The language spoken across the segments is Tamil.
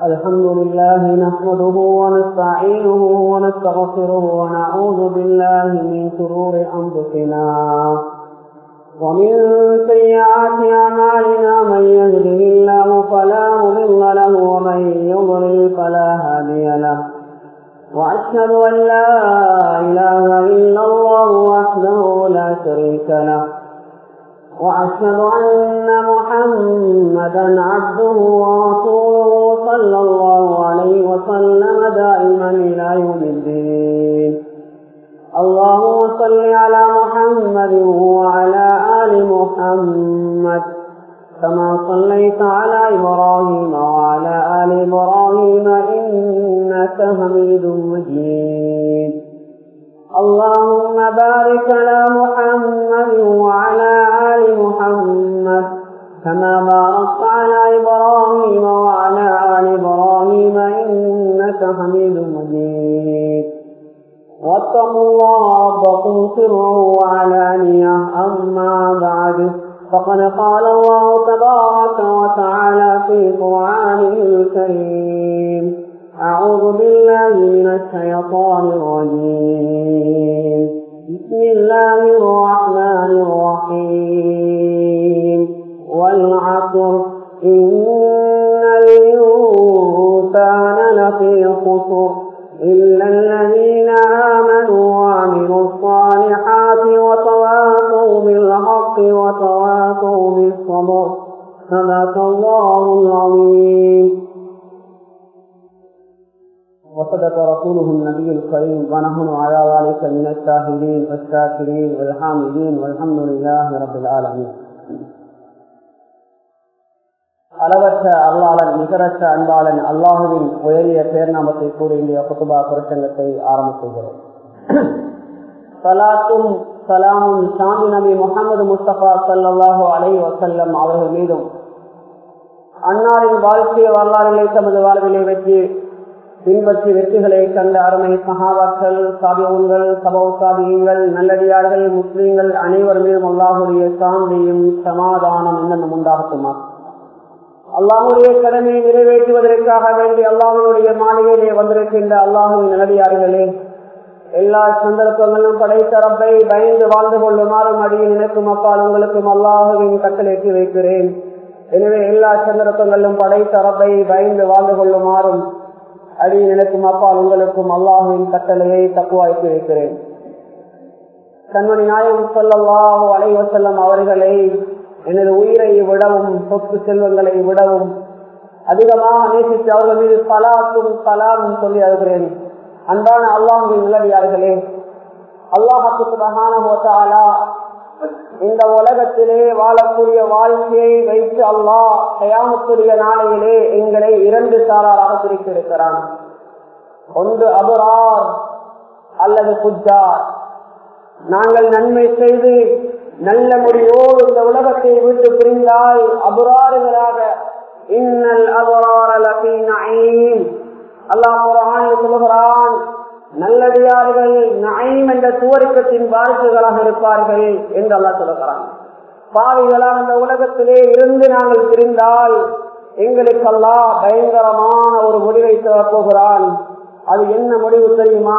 الحمد لله نحمده ونستعينه ونستغفره ونعوذ بالله من شرور أنفسنا ومن سيئات أعمالنا من يهده الله فلا مضل له ومن يضلل فلا هادي له وأشهد أن لا إله إلا الله وحده لا شريك له وأشهد أن محمدا عبده ورسوله صلى الله عليه وسلم دائما إلى يوم الدين اللهم صل على محمد وعلى آل محمد كما صليت على إبراهيم وعلى آل إبراهيم إنك حميد مجيد اللهم بارك على محمد وعلى آل محمد كما باركت على إبراهيم وعلى آل إبراهيم إنك حميد مجيد واتقوا الله ربكم سرا وعلانية أما بعد فقد قال الله تبارك وتعالى في قرآنه الكريم أعوذ بالله من الشيطان الرجيم بسم الله الرحمن الرحيم والعصر إن الإنسان لفي خسر إلا الذين آمنوا وعملوا الصالحات وتواصوا بالحق وتواصوا بالصبر صدق الله العظيم وصدق رسوله النبي الكريم ونحن على ذلك من الشاهدين والشاكرين والحامدين والحمد لله رب العالمين அளவற்ற அல்லாளன் நிகரற்ற அன்பாளன் அல்லாஹுவின் உயரிய பேர்நாமத்தை கூறி இந்திய குத்துபா பிரசங்கத்தை ஆரம்பித்துகிறோம் சலாத்தும் சலாமும் சாமி நபி முகமது முஸ்தபா சல்லாஹூ அலை வசல்லம் அவர்கள் மீதும் அன்னாரின் வாழ்க்கை வரலாறுகளை தமது வாழ்விலை வெற்றி பின்பற்றி வெற்றிகளை கண்ட அருமை சகாபாக்கள் சாபியங்கள் சபௌ சாபியங்கள் நல்லடியார்கள் முஸ்லீம்கள் அனைவர் மீதும் அல்லாஹுடைய சாந்தியும் சமாதானம் என்னென்ன உண்டாகட்டுமா அல்லாஹுடைய கடமையை நிறைவேற்றுவதற்காக வேண்டி அல்லாஹுடைய மாளிகையிலே வந்திருக்கின்ற அல்லாஹுவின் நல்லடியார்களே எல்லா சந்தர்ப்பங்களும் படைத்த ரப்பை பயந்து வாழ்ந்து கொள்ளுமாறும் அடியில் நினைக்கும் அப்பால் உங்களுக்கும் அல்லாஹுவின் கட்டளைக்கு வைக்கிறேன் எனவே எல்லா சந்தர்ப்பங்களிலும் படைத்த ரப்பை பயந்து வாழ்ந்து கொள்ளுமாறும் அடி நினைக்கும் அப்பால் உங்களுக்கும் அல்லாஹுவின் கட்டளையை தக்குவாய்த்து வைக்கிறேன் கண்மணி நாயகம் சொல்லல்லாஹோ அலைவசல்லம் அவர்களை எனது உயிரை விடவும் சொத்து செல்வங்களை விடவும் அதிகமாக நேசித்து அவர்கள் மீது பலாத்தும் பலாமும் சொல்லி அழுகிறேன் அன்பான அல்லாஹுவின் நிலவியார்களே அல்லாஹாலா இந்த உலகத்திலே வாழக்கூடிய வாழ்க்கையை வைத்து அல்லாஹ் கயாமத்துடைய நாளையிலே எங்களை இரண்டு சாராராக பிரித்திருக்கிறான் ஒன்று அபுரார் அல்லது புஜார் நாங்கள் நன்மை செய்து நல்ல முடிவோடு இந்த உலகத்தை விட்டு பிரிந்தால் அபுராறுகளாக இன்னல் அல்லாஹ் சொல்லுகிறான் நல்லடியார்கள் நயம் என்ற சுவருக்கத்தின் வாரிசுகளாக இருப்பார்கள் என்று அல்லா சொல்லுகிறான் பாவிகளாக இந்த உலகத்திலே இருந்து நாங்கள் பிரிந்தால் எங்களுக்கல்லா பயங்கரமான ஒரு முடிவை போகிறான் அது என்ன முடிவு தெரியுமா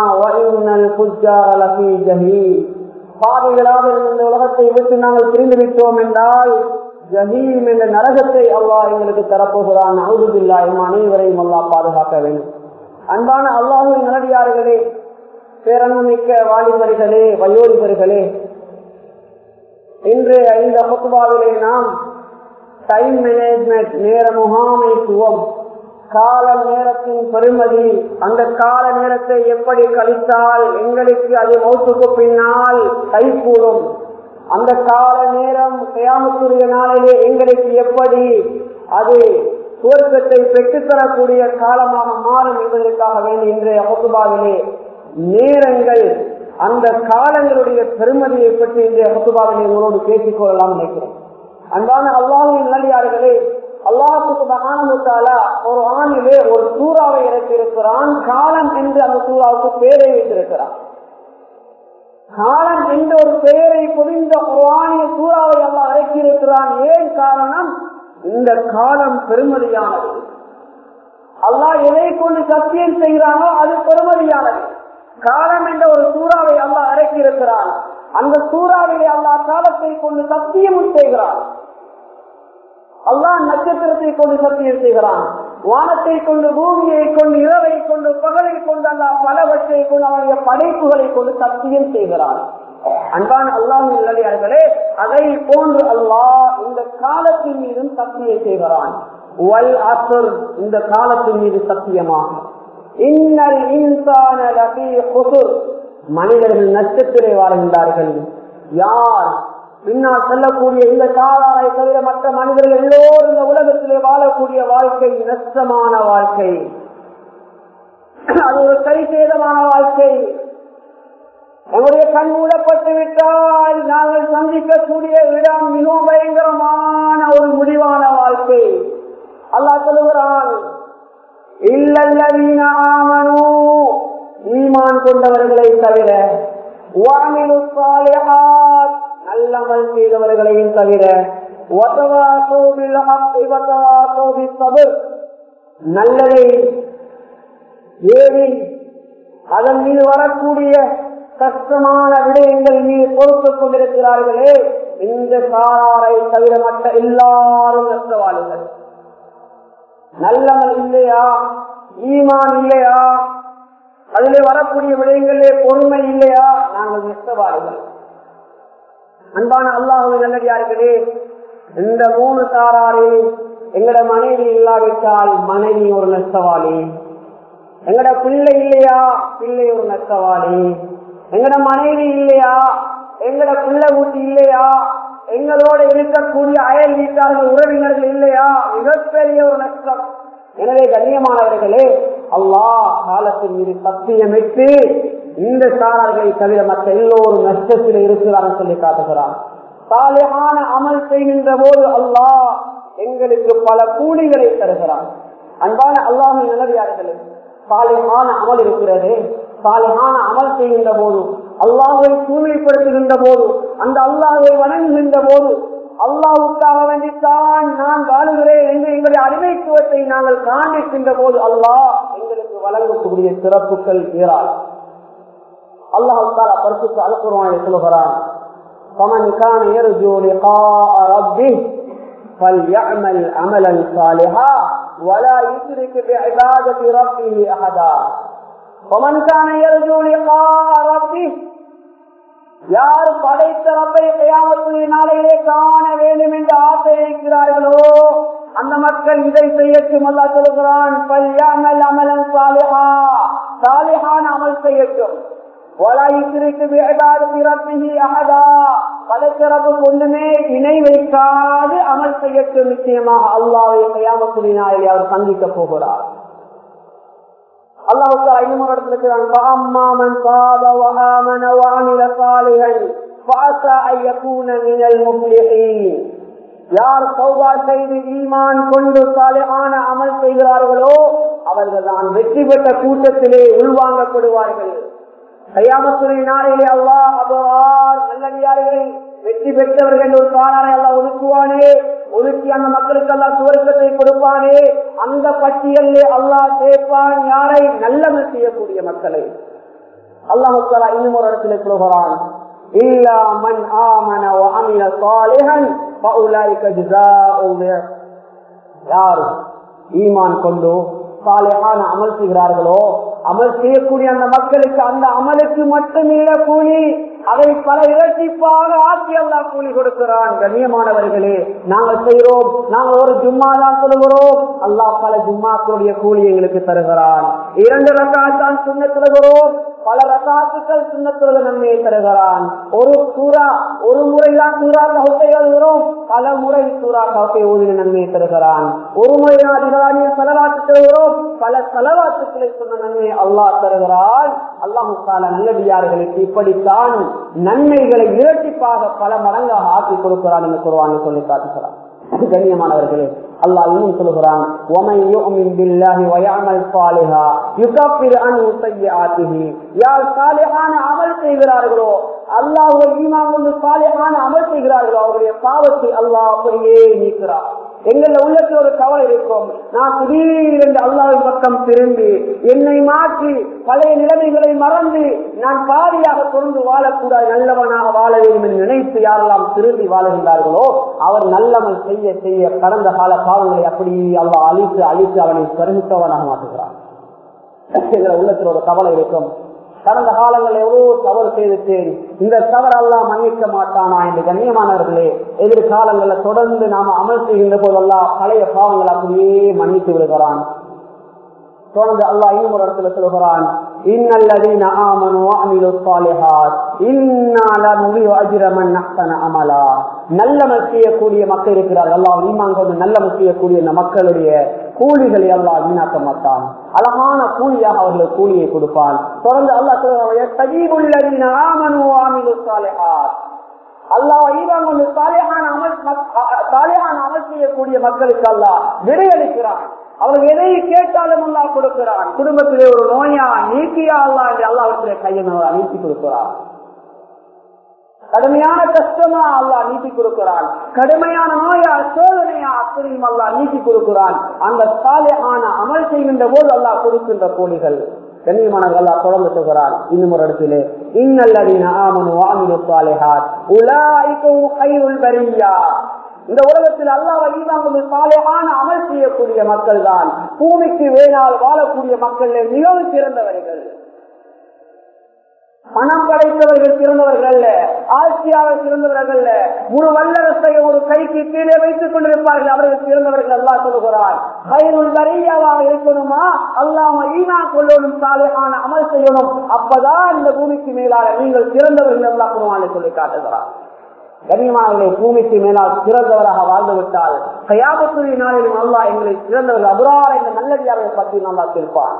பாவிகளாக இந்த உலகத்தை விட்டு நாங்கள் பிரிந்து விட்டோம் என்றால் ஜஹீம் என்ற நரகத்தை அல்லாஹ் எங்களுக்கு தரப்போகிறான் அவுதுபில்லா எம் அனைவரையும் அல்லாஹ் பாதுகாக்க வேண்டும் அன்பான அல்லாஹுவின் நல்லடியார்களே பேரன்புமிக்க வாலிபர்களே வயோதிபர்களே இன்று இந்த பொத்துபாவிலே நாம் டைம் மேனேஜ்மெண்ட் நேர முகாமைத்துவம் கால நேரத்தின் பெருமதி அந்த கால நேரத்தை எப்படி கழித்தால் எங்களுக்கு அது மௌத்துக்கு பின்னால் கைகூடும் அந்த கால நேரம் கயாமத்துடைய நாளிலே எங்களுக்கு எப்படி அது சுவர்க்கத்தை பெற்றுத்தரக்கூடிய காலமாக மாறும் என்பதற்காக வேண்டி இன்றைய ஹொத்துபாவிலே நேரங்கள் அந்த காலங்களுடைய பெருமதியை பற்றி இன்றைய ஹொத்துபாவிலே உங்களோடு பேசிக் கொள்ளலாம் நினைக்கிறேன் அன்பான அல்லாஹின் நல்லியார்களே அல்லாஹுக்கு மகானமுத்தாலா ஒரு ஆணிலே ஒரு சூறாவை இறக்கியிருக்கிறான் காலம் என்று அந்த சூறாவுக்கு பேரை வைத்திருக்கிறான் காலம் என்ற ஒரு பெயரை பொதிந்த குரானிய சூறாவை எல்லாம் இறக்கியிருக்கிறான் ஏன் காரணம் இந்த காலம் பெருமதியானது அல்லாஹ் எதை கொண்டு சத்தியம் செய்கிறானோ அது பெருமதியானது காலம் என்ற ஒரு சூறாவை அல்லாஹ் இறக்கி இருக்கிறான் அந்த சூறாவிலே அல்லாஹ் காலத்தை கொண்டு சத்தியமும் செய்கிறான் அல்லாஹ் நட்சத்திரத்தை கொண்டு சத்தியம் செய்கிறான் வானத்தை கொண்டு பூமியை கொண்டு இரவை கொண்டு பகலை கொண்டு அல்லாஹ் பலவற்றை கொண்டு அவருடைய படைப்புகளை கொண்டு சத்தியம் செய்கிறான் அன்பான அல்லாஹ் நல்லடியார்களே அதை போன்று அல்லாஹ் இந்த காலத்தின் மீதும் சத்தியம் செய்கிறான் வல் அசுர் இந்த காலத்தின் மீது சத்தியமாக இன்னல் இன்சான லபீ குசுர் மனிதர்கள் நட்சத்திரை வாழ்கின்றார்கள் யார் பின்னால் செல்லக்கூடிய இந்த சாராரை தவிர மற்ற மனிதர்கள் எல்லோரும் இந்த உலகத்திலே வாழக்கூடிய வாழ்க்கை நஷ்டமான வாழ்க்கை அது ஒரு கை சேதமான வாழ்க்கை நம்முடைய கண் மூடப்பட்டு விட்டால் நாங்கள் சந்திக்கக்கூடிய இடம் மிகவும் பயங்கரமான ஒரு முடிவான வாழ்க்கை அல்லாஹ் சொல்லுகிறான் இல்லல்லவீன ஆமனு ஈமான் கொண்டவர்களை தவிர வாமிலு சாலிஹாத் நல்லமல் செய்தவர்களையும் தவிர வதவாசோ பில் ஹக்கி வதவாசோ பிஸ்ஸப்ர் நல்லதை ஏறி அதன் மீது வரக்கூடிய கஷ்டமான விடயங்கள் மீது பொறுத்துக் கொண்டிருக்கிறார்களே இந்த சாராரை தவிர மற்ற எல்லாரும் நஷ்டவாளிகள் நல்லவன் இல்லையா ஈமான் இல்லையா அதிலே வரக்கூடிய விடயங்களே பொறுமை இல்லையா நாங்கள் நஷ்டவாளிகள் அன்பான அல்லாஹுவை நல்லடியார்களே இந்த மூணு சாராரே எங்கட மனைவி இல்லாவிட்டால் மனைவி ஒரு நஷ்டவாளி எங்கட பிள்ளை இல்லையா பிள்ளை ஒரு நஷ்டவாளி எங்கட மனைவி இல்லையா எங்கட பிள்ளை ஊட்டி இல்லையா எங்களோட இருக்கக்கூடிய அயல் வீட்டார்கள் உறவினர்கள் இல்லையா மிகப்பெரிய ஒரு நஷ்டம் எனவே கண்ணியமானவர்களே அல்லாஹ் காலத்தின் மீது சத்தியமிட்டு இந்த சாரார்களை தவிர மற்ற எல்லோரும் நஷ்டத்தில் இருக்கிறார்கள் சொல்லி காட்டுகிறான் சாலையான அமல் செய்கின்ற போது அல்லாஹ் எங்களுக்கு பல கூலிகளை தருகிறான் அன்பான அல்லாஹின் நிலவியார்களே சாலையான அமல் இருக்கிறது சாலையான அமல் செய்கின்ற போது அல்லாஹை தூய்மைப்படுத்துகின்ற போது அந்த அல்லாஹை வணங்குகின்ற போது அல்லாவுக்காக வேண்டித்தான் நான் வாழுகிறேன் என்று எங்களுடைய அடிமைத்துவத்தை நாங்கள் காண்பிக்கின்ற போது அல்லாஹ் எங்களுக்கு வழங்கக்கூடிய சிறப்புகள் ஏறாள் அல்லாஹ் தாலா பரிசுக்கு அலுப்புறவானை சொல்லுகிறான் فمن كان يرجو لقاء ربه فليعمل عملا صالحا ولا يشرك بعبادة ربه أحدا ومن كان يرجو لقاء ربه யார் படைத்த ரப்பை கையாமத்துடைய நாளையிலே காண வேண்டும் என்று ஆசை இருக்கிறார்களோ அந்த மக்கள் இதை செய்யட்டும் அல்லா சொல்கிறான் பல்யாமல் அமலன் சாலிஹா சாலிஹான் அமல் செய்யட்டும் பலச்சிறப்பு ஒன்றுமே இணை வைக்காது அமல் செய்யட்டும் நிச்சயமாக அல்லாவை கையாமத்துடைய நாளிலே அவர் சந்திக்க போகிறார் அல்லாவுக்கு ஐநூறு இடத்துல இருக்கிறான் யார் சௌபா செய்து ஈமான் கொண்டு சாலையான அமல் செய்கிறார்களோ அவர்கள் தான் வெற்றி பெற்ற கூட்டத்திலே உள்வாங்கப்படுவார்கள் கையாமத்துறை நாளையிலே அல்லா அபவார் நல்லடியார்கள் வெற்றி பெற்றவர்கள் ஒரு காலாரை எல்லாம் ஒதுக்குவானே ஒதுக்கி அந்த மக்களுக்கு எல்லாம் சுவர்க்கத்தை கொடுப்பானே அந்த பட்டியலே அல்லாஹ் சேர்ப்பான் யாரை நல்லது செய்யக்கூடிய மக்களை அல்லாஹாலா இன்னும் ஒரு இடத்துல சொல்கிறான் إلا من آمن وعمل صالحا فأولئك جزاؤهم யார் ஈமான் கொண்டு சாலையான அமல் செய்கிறார்களோ அமல் செய்யக்கூடிய அந்த மக்களுக்கு அந்த அமலுக்கு மட்டுமில்ல கூலி அதை பல இரட்டிப்பாக ஆக்கி அல்லா கூலி கொடுக்கிறான் கண்ணியமானவர்களே நாங்கள் செய்கிறோம் நாங்கள் ஒரு ஜும்மா தான் சொல்லுகிறோம் அல்லாஹ் பல ஜும்மாக்களுடைய கூலி எங்களுக்கு தருகிறான் இரண்டு ரக்காத்தான் சுண்ண தருகிறோம் பல ரகாத்துக்கள் சுண்ணத்துறது நன்மையை தருகிறான் ஒரு சூறா ஒரு முறைதான் சூறா கவுத்தை எழுதுகிறோம் பல முறை சூறா கவுத்தை ஓதின நன்மையை தருகிறான் ஒரு முறை அதிகாரியை செலவாத்து தருகிறோம் பல செலவாத்துக்களை சொன்ன நன்மையை அல்லாஹ் தருகிறான் அல்லாஹு தால நல்லடியார்களுக்கு இப்படித்தான் நன்மைகளை இரட்டிப்பாக பல மடங்காக ஆக்கி கொடுக்கிறான் என்று குருவான் சொல்லி காட்டுகிறான் கண்ணியமானவர்களே அல்லாஹ் இன்னும் சொல்லுகிறான் وَمَن يُؤْمِن بِاللَّهِ وَيَعْمَلْ صَالِحًا يُكَفِّرْ عَنْهُ سَيِّئَاتِهِ யார் சாலிஹான அமல் செய்கிறார்களோ அல்லாஹ்வை ஈமான் கொண்டு சாலிஹான அமல் செய்கிறார்களோ அவருடைய பாவத்தை அல்லாஹ் அப்படியே நீக்கிறார் எங்கள உள்ளத்தில் ஒரு கவலை இருக்கும் நான் திடீரென்று அல்லாவின் பக்கம் திரும்பி என்னை மாற்றி பழைய நிலைமைகளை மறந்து நான் பாதியாக தொடர்ந்து வாழக்கூடாது நல்லவனாக வாழ வேண்டும் என்று நினைத்து யாரெல்லாம் திரும்பி வாழுகின்றார்களோ அவர் நல்லவன் செய்ய செய்ய கடந்த கால பாவங்களை அப்படி அல்லாஹ் அழித்து அழித்து அவனை பரிசுத்தவனாக மாற்றுகிறார் எங்களை உள்ளத்தில் ஒரு கவலை இருக்கும் கடந்த காலங்கள் எவ்வளவு தவறு செய்துட்டேன் இந்த தவறு எல்லாம் மன்னிக்க மாட்டானா என்று கண்ணியமானவர்களே எதிர்காலங்களில் தொடர்ந்து நாம அமல் செய்கின்ற போதெல்லாம் பழைய பாவங்கள் அப்படியே மன்னித்து விடுகிறான் தொடர்ந்து அல்லாஹ் இன்னும் ஒரு இடத்துல சொல்கிறான் இன்னல்லதீன ஆமனு வஅமிலு ஸாலிஹாத் இன்னா லனுதி அஜ்ர மன் அஹ்சன அமலா நல்லமல் செய்யக்கூடிய மக்கள் இருக்கிறார்கள் அல்லாஹ் ஈமான் கொண்டு நல்லமல் செய்யக்கூடிய இந்த மக்களுடைய கூலிகளை அல்லாஹ் வீணாக்க மாட்டான் அழகான கூலியாக அவர்களுக்கு கூலியை கொடுப்பான் தொடர்ந்து அல்லாஹ் சொல்கிறான் தஜீபுல்லதீன ஆமனு வஅமிலு ஸாலிஹாத் அல்லாஹ் ஈமான் கொண்டு சாலிஹான அமல் சாலிஹான அமல் செய்யக்கூடிய மக்களுக்கு அல்லாஹ் விடையளிக்கிறான் அவர்கள் எதை கேட்டாலும் அல்லா கொடுக்கிறான் குடும்பத்திலே ஒரு நோயா நீக்கியா அல்லா என்று அல்லாவிலே கையை நீட்டி கொடுக்கிறான் கடுமையான கஷ்டமா அல்லா நீட்டி கொடுக்கிறான் கடுமையான நோயா சோதனையா அப்படியும் அல்லா நீட்டி கொடுக்கிறான் அந்த சாலையான அமல் செய்கின்ற போது அல்லாஹ் கொடுக்கின்ற கூலிகள் கண்ணியமானவர்கள் அல்லா தொடர்ந்து சொல்கிறான் இன்னும் ஒரு இடத்திலே இன்னல்லதீன ஆமனு வாமிலு சாலிஹாத் உலாய்க்கும் கைருள் பரியா இந்த உலகத்தில் அல்லாஹ் ஈமான் சாலையான அமல் செய்யக்கூடிய மக்கள் தான் பூமிக்கு வேணால் வாழக்கூடிய மக்கள் மிகவும் சிறந்தவர்கள் பணம் படைத்தவர்கள் சிறந்தவர்கள் அல்ல ஆட்சியாளர் சிறந்தவர்கள் அல்ல முழு வல்லரசை ஒரு கைக்கு கீழே வைத்துக் கொண்டிருப்பார்கள் அவர்கள் சிறந்தவர்கள் அல்லா சொல்லுகிறார் கயிறுள் வரையாவாக இருக்கணுமா அல்லாம ஈனா கொள்ளணும் சாலையான அமல் செய்யணும் அப்பதான் இந்த பூமிக்கு மேலாக நீங்கள் சிறந்தவர்கள் அல்லா குருவானை சொல்லி காட்டுகிறார் கனியமானவர்களை பூமிக்கு மேலால் சிறந்தவராக வாழ்ந்து விட்டால் கயாபத்துடைய நாளிலும் அல்லாஹ் எங்களை சிறந்தவர்கள் அபுரார இந்த நல்லடியார்கள் பற்றி நல்லா கேட்பான்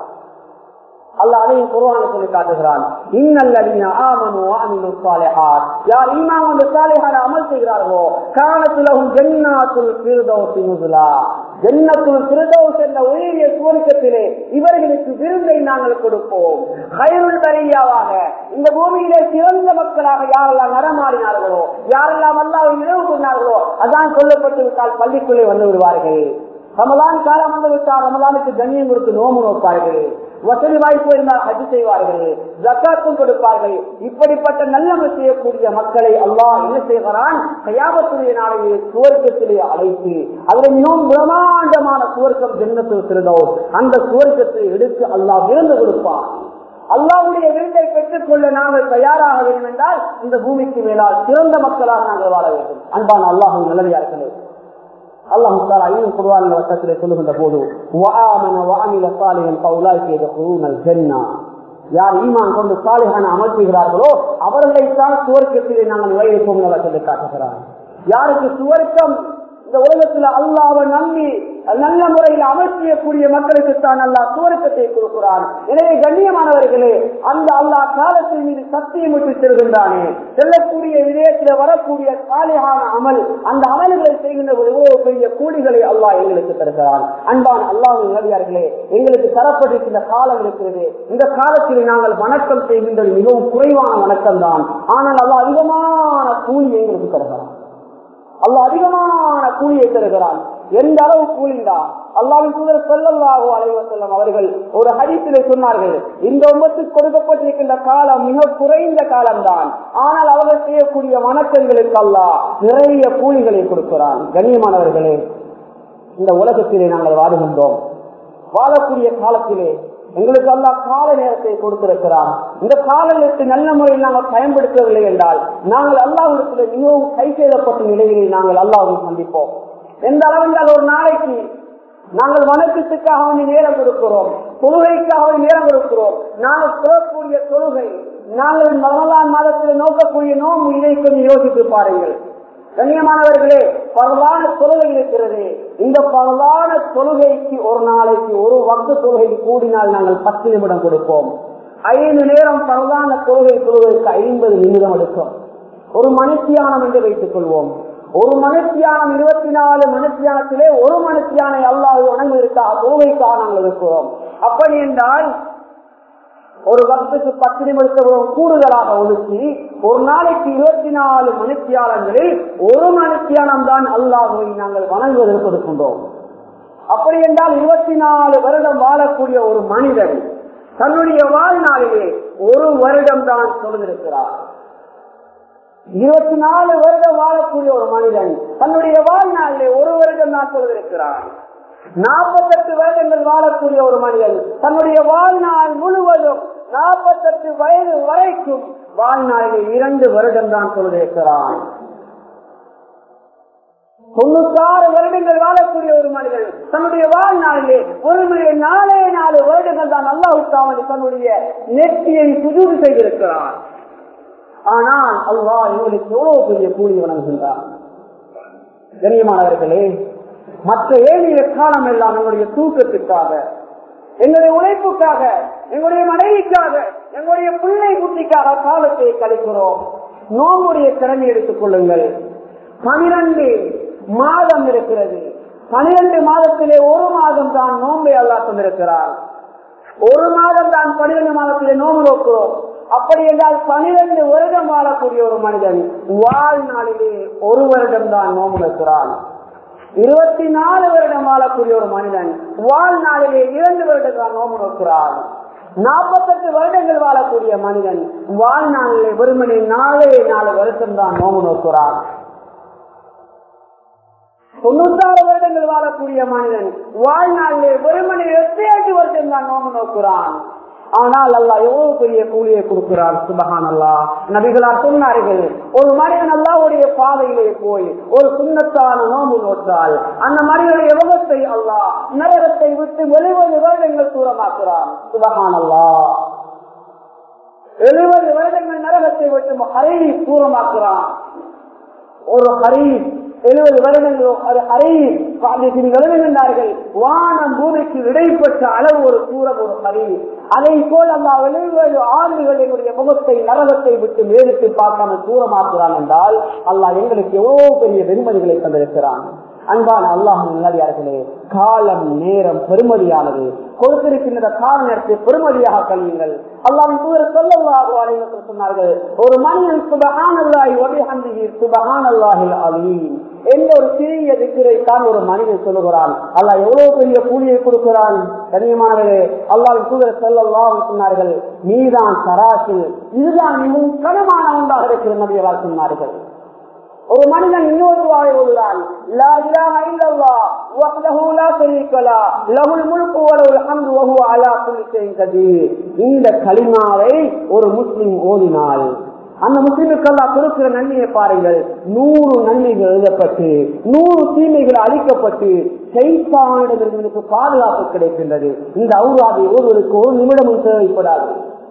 அல்ல அதையும் குருவானை சொல்லி காட்டுகிறான் இன்னல்லதீன ஆமனு வஅமிலு ஸாலிஹாத் யார் ஈமான் கொண்டு சாலிஹான அமல் செய்கிறார்களோ கானத்துலஹும் ஜன்னாத்துல் ஃபிர்தௌஸ் நுஸுலா ஜன்னத்துல் ஃபிர்தௌஸ் என்ற உயரிய சுவர்க்கத்திலே இவர்களுக்கு விருந்தை நாங்கள் கொடுப்போம் கைருள் பரியாவாக இந்த பூமியிலே சிறந்த மக்களாக யாரெல்லாம் நடமாடினார்களோ யாரெல்லாம் அல்லாஹ்வை நினைவு கொண்டார்களோ அதான் சொல்லப்பட்டு விட்டால் பள்ளிக்குள்ளே வந்து விடுவார்கள் ரமலான் காலம் வந்து விட்டால் ரமலானுக்கு கண்ணியம் கொடுத்து நோம்பு நோப்பார்கள் வசதி வாய்ப்பு இருந்தால் ஹஜ் செய்வார்கள் ஜக்காத்தும் கொடுப்பார்கள் இப்படிப்பட்ட நல்லமல் செய்யக்கூடிய மக்களை அல்லாஹ் என்ன செய்கிறான் கயாபத்துடைய நாளையை சுவர்க்கத்திலே அழைத்து அதில் மிகவும் பிரமாண்டமான சுவர்க்கம் ஜென்னத்தில் சிறந்தோம் அந்த சுவர்க்கத்தை எடுத்து அல்லாஹ் விருந்து கொடுப்பான் அல்லாவுடைய விருந்தை பெற்றுக் கொள்ள நாங்கள் தயாராக வேண்டும் என்றால் இந்த பூமிக்கு மேலால் சிறந்த மக்களாக நாங்கள் வாழ வேண்டும் அன்பான அல்லாஹ் நிலைமையா இருக்கிறது அல்லாஹ் தாலா இன்னும் குர்ஆன் வட்டத்திலே சொல்லுகின்ற போது வஆமன வஅமில சாலிஹன் ஃபௌலாய்க யதுகுலூனல் ஜன்னah யார் ஈமான் கொண்டு சாலிஹான அமல் செய்கிறார்களோ அவர்களை தான் சுவர்க்கத்திலே நாங்கள் நுழைப்போம் என்று சொல்லி காட்டுகிறார் யாருக்கு சுவர்க்கம் இந்த உலகத்தில் அல்லாவை நம்பி நல்ல முறையில் அமல் செய்யக்கூடிய மக்களுக்கு தான் அல்லாஹ் சுவர்க்கத்தை கொடுக்கிறான் எனவே கண்ணியமானவர்களே அந்த அல்லாஹ் காலத்தின் மீது சத்தியம் விட்டு செல்கின்றானே செல்லக்கூடிய விதயத்தில் வரக்கூடிய சாலியான அமல் அந்த அமல்களை செய்கின்ற ஒரு எவ்வளவு பெரிய கூலிகளை அல்லாஹ் எங்களுக்கு தருகிறான் அன்பான அல்லாஹ் நபியார்களே எங்களுக்கு தரப்பட்டிருக்கின்ற காலம் இருக்கிறது இந்த காலத்தில் நாங்கள் வணக்கம் செய்கின்றது மிகவும் குறைவான வணக்கம் தான் ஆனால் அல்லாஹ் அதிகமான கூலி எங்களுக்கு தருகிறான் அல்லாஹ் அதிகமான கூலியை தருகிறான் எந்த அளவு கூலிண்டா அல்லாவின் தூதர் சொல்லல்லாஹோ அலைவ செல்லம் அவர்கள் ஒரு ஹரித்திலே சொன்னார்கள் இந்த உமத்துக்கு கொடுக்கப்பட்டிருக்கின்ற காலம் மிக குறைந்த காலம்தான் ஆனால் அவர்கள் செய்யக்கூடிய வணக்கங்களுக்கு அல்லாஹ் நிறைய கூலிகளை கொடுக்கிறான் கண்ணியமானவர்களே இந்த உலகத்திலே நாங்கள் வாடுகின்றோம் வாழக்கூடிய காலத்திலே எங்களுக்கு அல்லா கால நேரத்தை கொடுத்திருக்கிறான் இந்த கால நேரத்தை நல்ல முறையில் நாங்கள் பயன்படுத்தவில்லை என்றால் நாங்கள் அல்லாஹிடத்தில் மிகவும் கை செய்யப்பட்ட நிலையிலே நாங்கள் அல்லாஹை சந்திப்போம் எந்த அளவு என்றால் ஒரு நாளைக்கு நாங்கள் வணக்கத்துக்காக வேண்டிய நேரம் கொடுக்கிறோம் தொழுகைக்காக வேண்டிய நேரம் கொடுக்கிறோம் நாங்கள் சொல்லக்கூடிய தொழுகை நாங்கள் ரமலான் மாதத்தில் நோக்கக்கூடிய நோம்பு இதை கொஞ்சம் யோசித்து பாருங்கள் கண்ணியமானவர்களே பரவான தொழுகை இருக்கிறது இந்த பரவான தொழுகைக்கு ஒரு நாளைக்கு ஒரு வக்த தொழுகை கூடினால் நாங்கள் பத்து நிமிடம் கொடுப்போம் ஐந்து நேரம் பரவான தொழுகை தொழுகைக்கு ஐம்பது நிமிடம் எடுக்கும் ஒரு மனுஷியானம் என்று வைத்துக் கொள்வோம் ஒரு மனுஷியானம் இருபத்தி நாலு மனுஷியானத்திலே ஒரு மனுஷியானை அல்லாது வணங்குவதற்காக தொழுகைக்காக நாங்கள் இருக்கிறோம் அப்படி என்றால் ஒரு வருஷத்துக்கு பத்து நிமிடத்தை கூடுதலாக ஒதுக்கி ஒரு நாளைக்கு இருபத்தி நாலு மணித்தியாலங்களில் ஒரு மணித்தியாலம் தான் அல்லாஹுவை நாங்கள் வணங்குவதற்கு இருக்கின்றோம் அப்படி என்றால் இருபத்தி நாலு வருடம் வாழக்கூடிய ஒரு மனிதன் தன்னுடைய வாழ்நாளிலே ஒரு வருடம் தான் சொல்லிருக்கிறார் இருபத்தி நாலு வருடம் வாழக்கூடிய ஒரு மனிதன் தன்னுடைய வாழ்நாளிலே ஒரு வருடம் தான் சொல்லிருக்கிறான் நாற்பத்தெட்டு வருடங்கள் வாழக்கூடிய ஒரு மனிதன் தன்னுடைய வாழ்நாள் முழுவதும் நாற்பத்தெட்டு வயது வரைக்கும் வாழ்நாளிலே இரண்டு வருடம் தான் சொல்லிருக்கிறான் தொண்ணூத்தாறு வருடங்கள் வாழக்கூடிய ஒரு மனிதன் தன்னுடைய வாழ்நாளிலே ஒரு மனிதன் நாலே நாலு வருடங்கள் தான் அல்லாஹுக்காவன் தன்னுடைய நெற்றியை சுஜூடு செய்திருக்கிறான் ஆனால் அல்லாஹ் இவர்களுக்கு எவ்வளவு பெரிய கூலி வழங்குகின்றான் கண்ணியமானவர்களே மற்ற ஏழைய காலம் எல்லாம் எங்களுடைய தூக்கத்துக்காக எங்களுடைய உழைப்புக்காக எங்களுடைய மனைவிக்காக எங்களுடைய பிள்ளை குட்டிக்காக காலத்தை கழிக்கிறோம் நோம்புடைய திறமை எடுத்துக் கொள்ளுங்கள் பனிரெண்டு மாதம் இருக்கிறது பனிரெண்டு மாதத்திலே ஒரு மாதம் தான் நோன்பை அல்லா தந்திருக்கிறார் ஒரு மாதம் தான் பனிரெண்டு மாதத்திலே நோம்பு நோக்கிறோம் அப்படி என்றால் பனிரெண்டு வருடம் வாழக்கூடிய ஒரு மனிதன் வாழ்நாளிலே ஒரு வருடம் தான் நோம்பு நோக்கிறான் இருபத்தி நாலு வருடம் வாழக்கூடிய ஒரு மனிதன் வாழ்நாளிலே இரண்டு வருடம் தான் நோம்பு நோக்கிறான் நாற்பத்தெட்டு வருடங்கள் வாழக்கூடிய மனிதன் வாழ்நாளிலே வெறுமனே நாலே நாலு வருஷம் தான் நோம்பு நோக்கிறான் தொண்ணூத்தாறு வருடங்கள் வாழக்கூடிய மனிதன் வாழ்நாளிலே வெறுமனே எட்டு எட்டு வருஷம் தான் நோம்பு நோக்கிறான் ஆனால் அல்லா எவ்வளவு பெரிய கூலியை கொடுக்கிறார் சுபகான் அல்லா நபிகளார் சொன்னார்கள் ஒரு மனிதன் அல்லாவுடைய பாதையிலே போய் ஒரு சுண்ணத்தான நோம்பு நோற்றால் அந்த மனிதனுடைய முகத்தை அல்லா நரகத்தை விட்டு எழுபது வருடங்கள் தூரமாக்குறான் சுபகான் அல்லா எழுபது வருடங்கள் நரகத்தை விட்டு ஹரை தூரமாக்குறான் ஒரு ஹரி எழுபது வருடங்களோ அது ஹரீர் எழுதுகின்றார்கள் வானம் பூமிக்கு இடைப்பட்ட அளவு ஒரு தூரம் ஒரு ஹரீர் அதை போல் அல்லா எழுபது ஆண்டுகள் எங்களுடைய முகத்தை நரகத்தை விட்டு மேலிட்டு பார்க்காம தூரமாக்குறான் என்றால் அல்லாஹ் எங்களுக்கு எவ்வளவு பெரிய வெண்மதிகளை தந்திருக்கிறான் அன்பான அல்லாஹ் நல்லடியார்களே காலம் நேரம் பெருமதியானது கொடுத்திருக்கின்ற கால நேரத்தை பெருமதியாக கல்வியுங்கள் அல்லாஹ் தூர சொல்லல்லாஹு அலைவசம் சொன்னார்கள் ஒரு மனிதன் சுபகான் அல்லாஹி ஒபிஹந்திகி சுபகான் அல்லாஹில் அலீம் எந்த ஒரு சிறிய திக்கரை தான் ஒரு மனிதன் சொல்லுகிறான் அல்லாஹ் எவ்வளவு பெரிய கூலியை கொடுக்கிறான் கண்ணியமானவர்களே அல்லாஹ் தூதர் செல்லல்லாஹ் சொன்னார்கள் நீதான் சராசில் இதுதான் மிகவும் கனமான ஒன்றாக இருக்கிற நபியவால் சொன்னார்கள் ஒரு மனிதன் இன்னொரு வாழை கொள்கிறான் லா இலாஹ இல்லல்லாஹ் வஹ்தஹு லா ஷரீக லா லஹுல் முல்கு வ லஹுல் ஹம்து வ ஹுவ அலா குல்லி ஷைஇன் கதீர் இந்த கலிமாவை ஒரு முஸ்லிம் ஓதினால் அந்த முஸ்லிமுக்கு அல்லாஹ் கொடுக்கிற நன்மையை பாருங்கள் நூறு நன்மைகள் எழுதப்பட்டு நூறு தீமைகள் அளிக்கப்பட்டு செய்தானிடமிருந்து பாதுகாப்பு கிடைக்கின்றது இந்த அவுராதை ஒருவருக்கு ஒரு நிமிடமும் தேவைப்படாது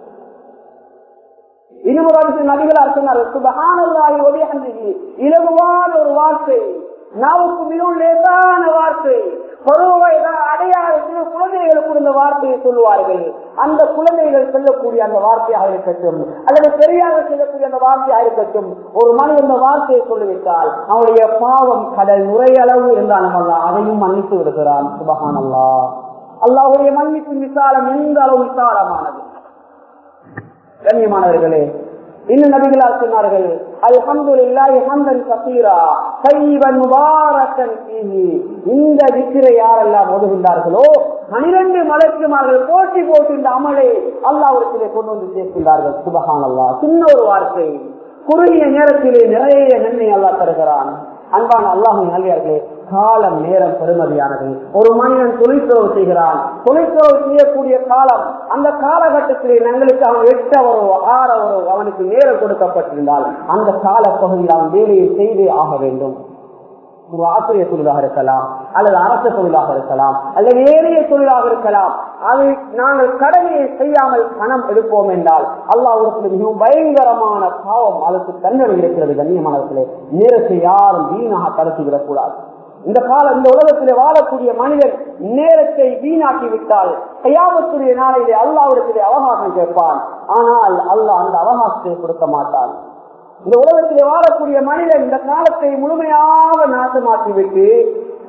இன்னும் நபிகளார் சொன்னார்கள் சுபகானல்லாஹி ஒபிஹந்திகி இலகுவான ஒரு வார்த்தை நாவுக்கு மிகவும் லேசான வார்த்தை பருவ அடையாத சிறு குழந்தைகளுக்கு இந்த வார்த்தையை சொல்லுவார்கள் அந்த குழந்தைகள் சொல்லக்கூடிய அந்த வார்த்தையாக இருக்கட்டும் அல்லது பெரியாக சொல்லக்கூடிய அந்த வார்த்தையாக இருக்கட்டும் ஒரு மனிதன் இந்த வார்த்தையை சொல்லிவிட்டால் அவனுடைய பாவம் கடல் நுரையளவு இருந்தாலும் அல்ல அதையும் மன்னித்து விடுகிறான் சுபகானல்லா அல்லாஹுடைய மன்னிப்பின் விசாலம் எந்த அளவு விசாலமானது கண்ணியமானவர்களே இன்னும் நபிகளார் சொன்னார்கள் அல்ஹம்துலில்லாஹி ஹம்தன் கசீரா தையீபன் முபாரக்கன் ஃபீஹி இந்த விக்கிரை யாரெல்லாம் ஓதுகின்றார்களோ பனிரெண்டு மலக்குமார்கள் போட்டி போட்டு இந்த அமலை அல்லாவிடத்திலே கொண்டு வந்து சேர்க்கின்றார்கள் சுபஹானல்லாஹ் சின்ன ஒரு வார்த்தை குறுகிய நேரத்திலே நிறைய நன்மை அல்லாஹ் தருகிறான் அன்பான அல்லாஹும் நல்லியார்களே காலம் நேரம் பெருமதியானது ஒரு மனிதன் தொழிற்சோவு செய்கிறான் தொழிற்சோவு செய்யக்கூடிய காலம் அந்த காலகட்டத்திலே எங்களுக்கு அவன் எட்டவரோ ஆறவரோ அவனுக்கு நேரம் கொடுக்கப்பட்டிருந்தால் அந்த கால பகுதியில் அவன் வேலையை செய்தே ஆக வேண்டும் ஒரு ஆசிரியர் தொழிலாக இருக்கலாம் அல்லது அரசு தொழிலாக இருக்கலாம் அல்லது ஏனைய தொழிலாக இருக்கலாம் அதை நாங்கள் கடமையை செய்யாமல் பணம் எடுப்போம் என்றால் அல்லாஹ் மிகவும் பயங்கரமான பாவம் அதற்கு தண்டனை இருக்கிறது கண்ணியமானவர்களே நேரத்தை யாரும் வீணாக கடத்தி விடக்கூடாது இந்த காலம் இந்த உலகத்திலே வாழக்கூடிய மனிதன் நேரத்தை வீணாக்கி விட்டால் கையாமத்துடைய நாளையிலே அல்லாவிடத்திலே அவகாசம் கேட்பான் ஆனால் அல்லாஹ் அந்த அவகாசத்தை கொடுக்க மாட்டான் இந்த உலகத்திலே வாழக்கூடிய மனிதன் இந்த காலத்தை முழுமையாக நாசமாக்கிவிட்டு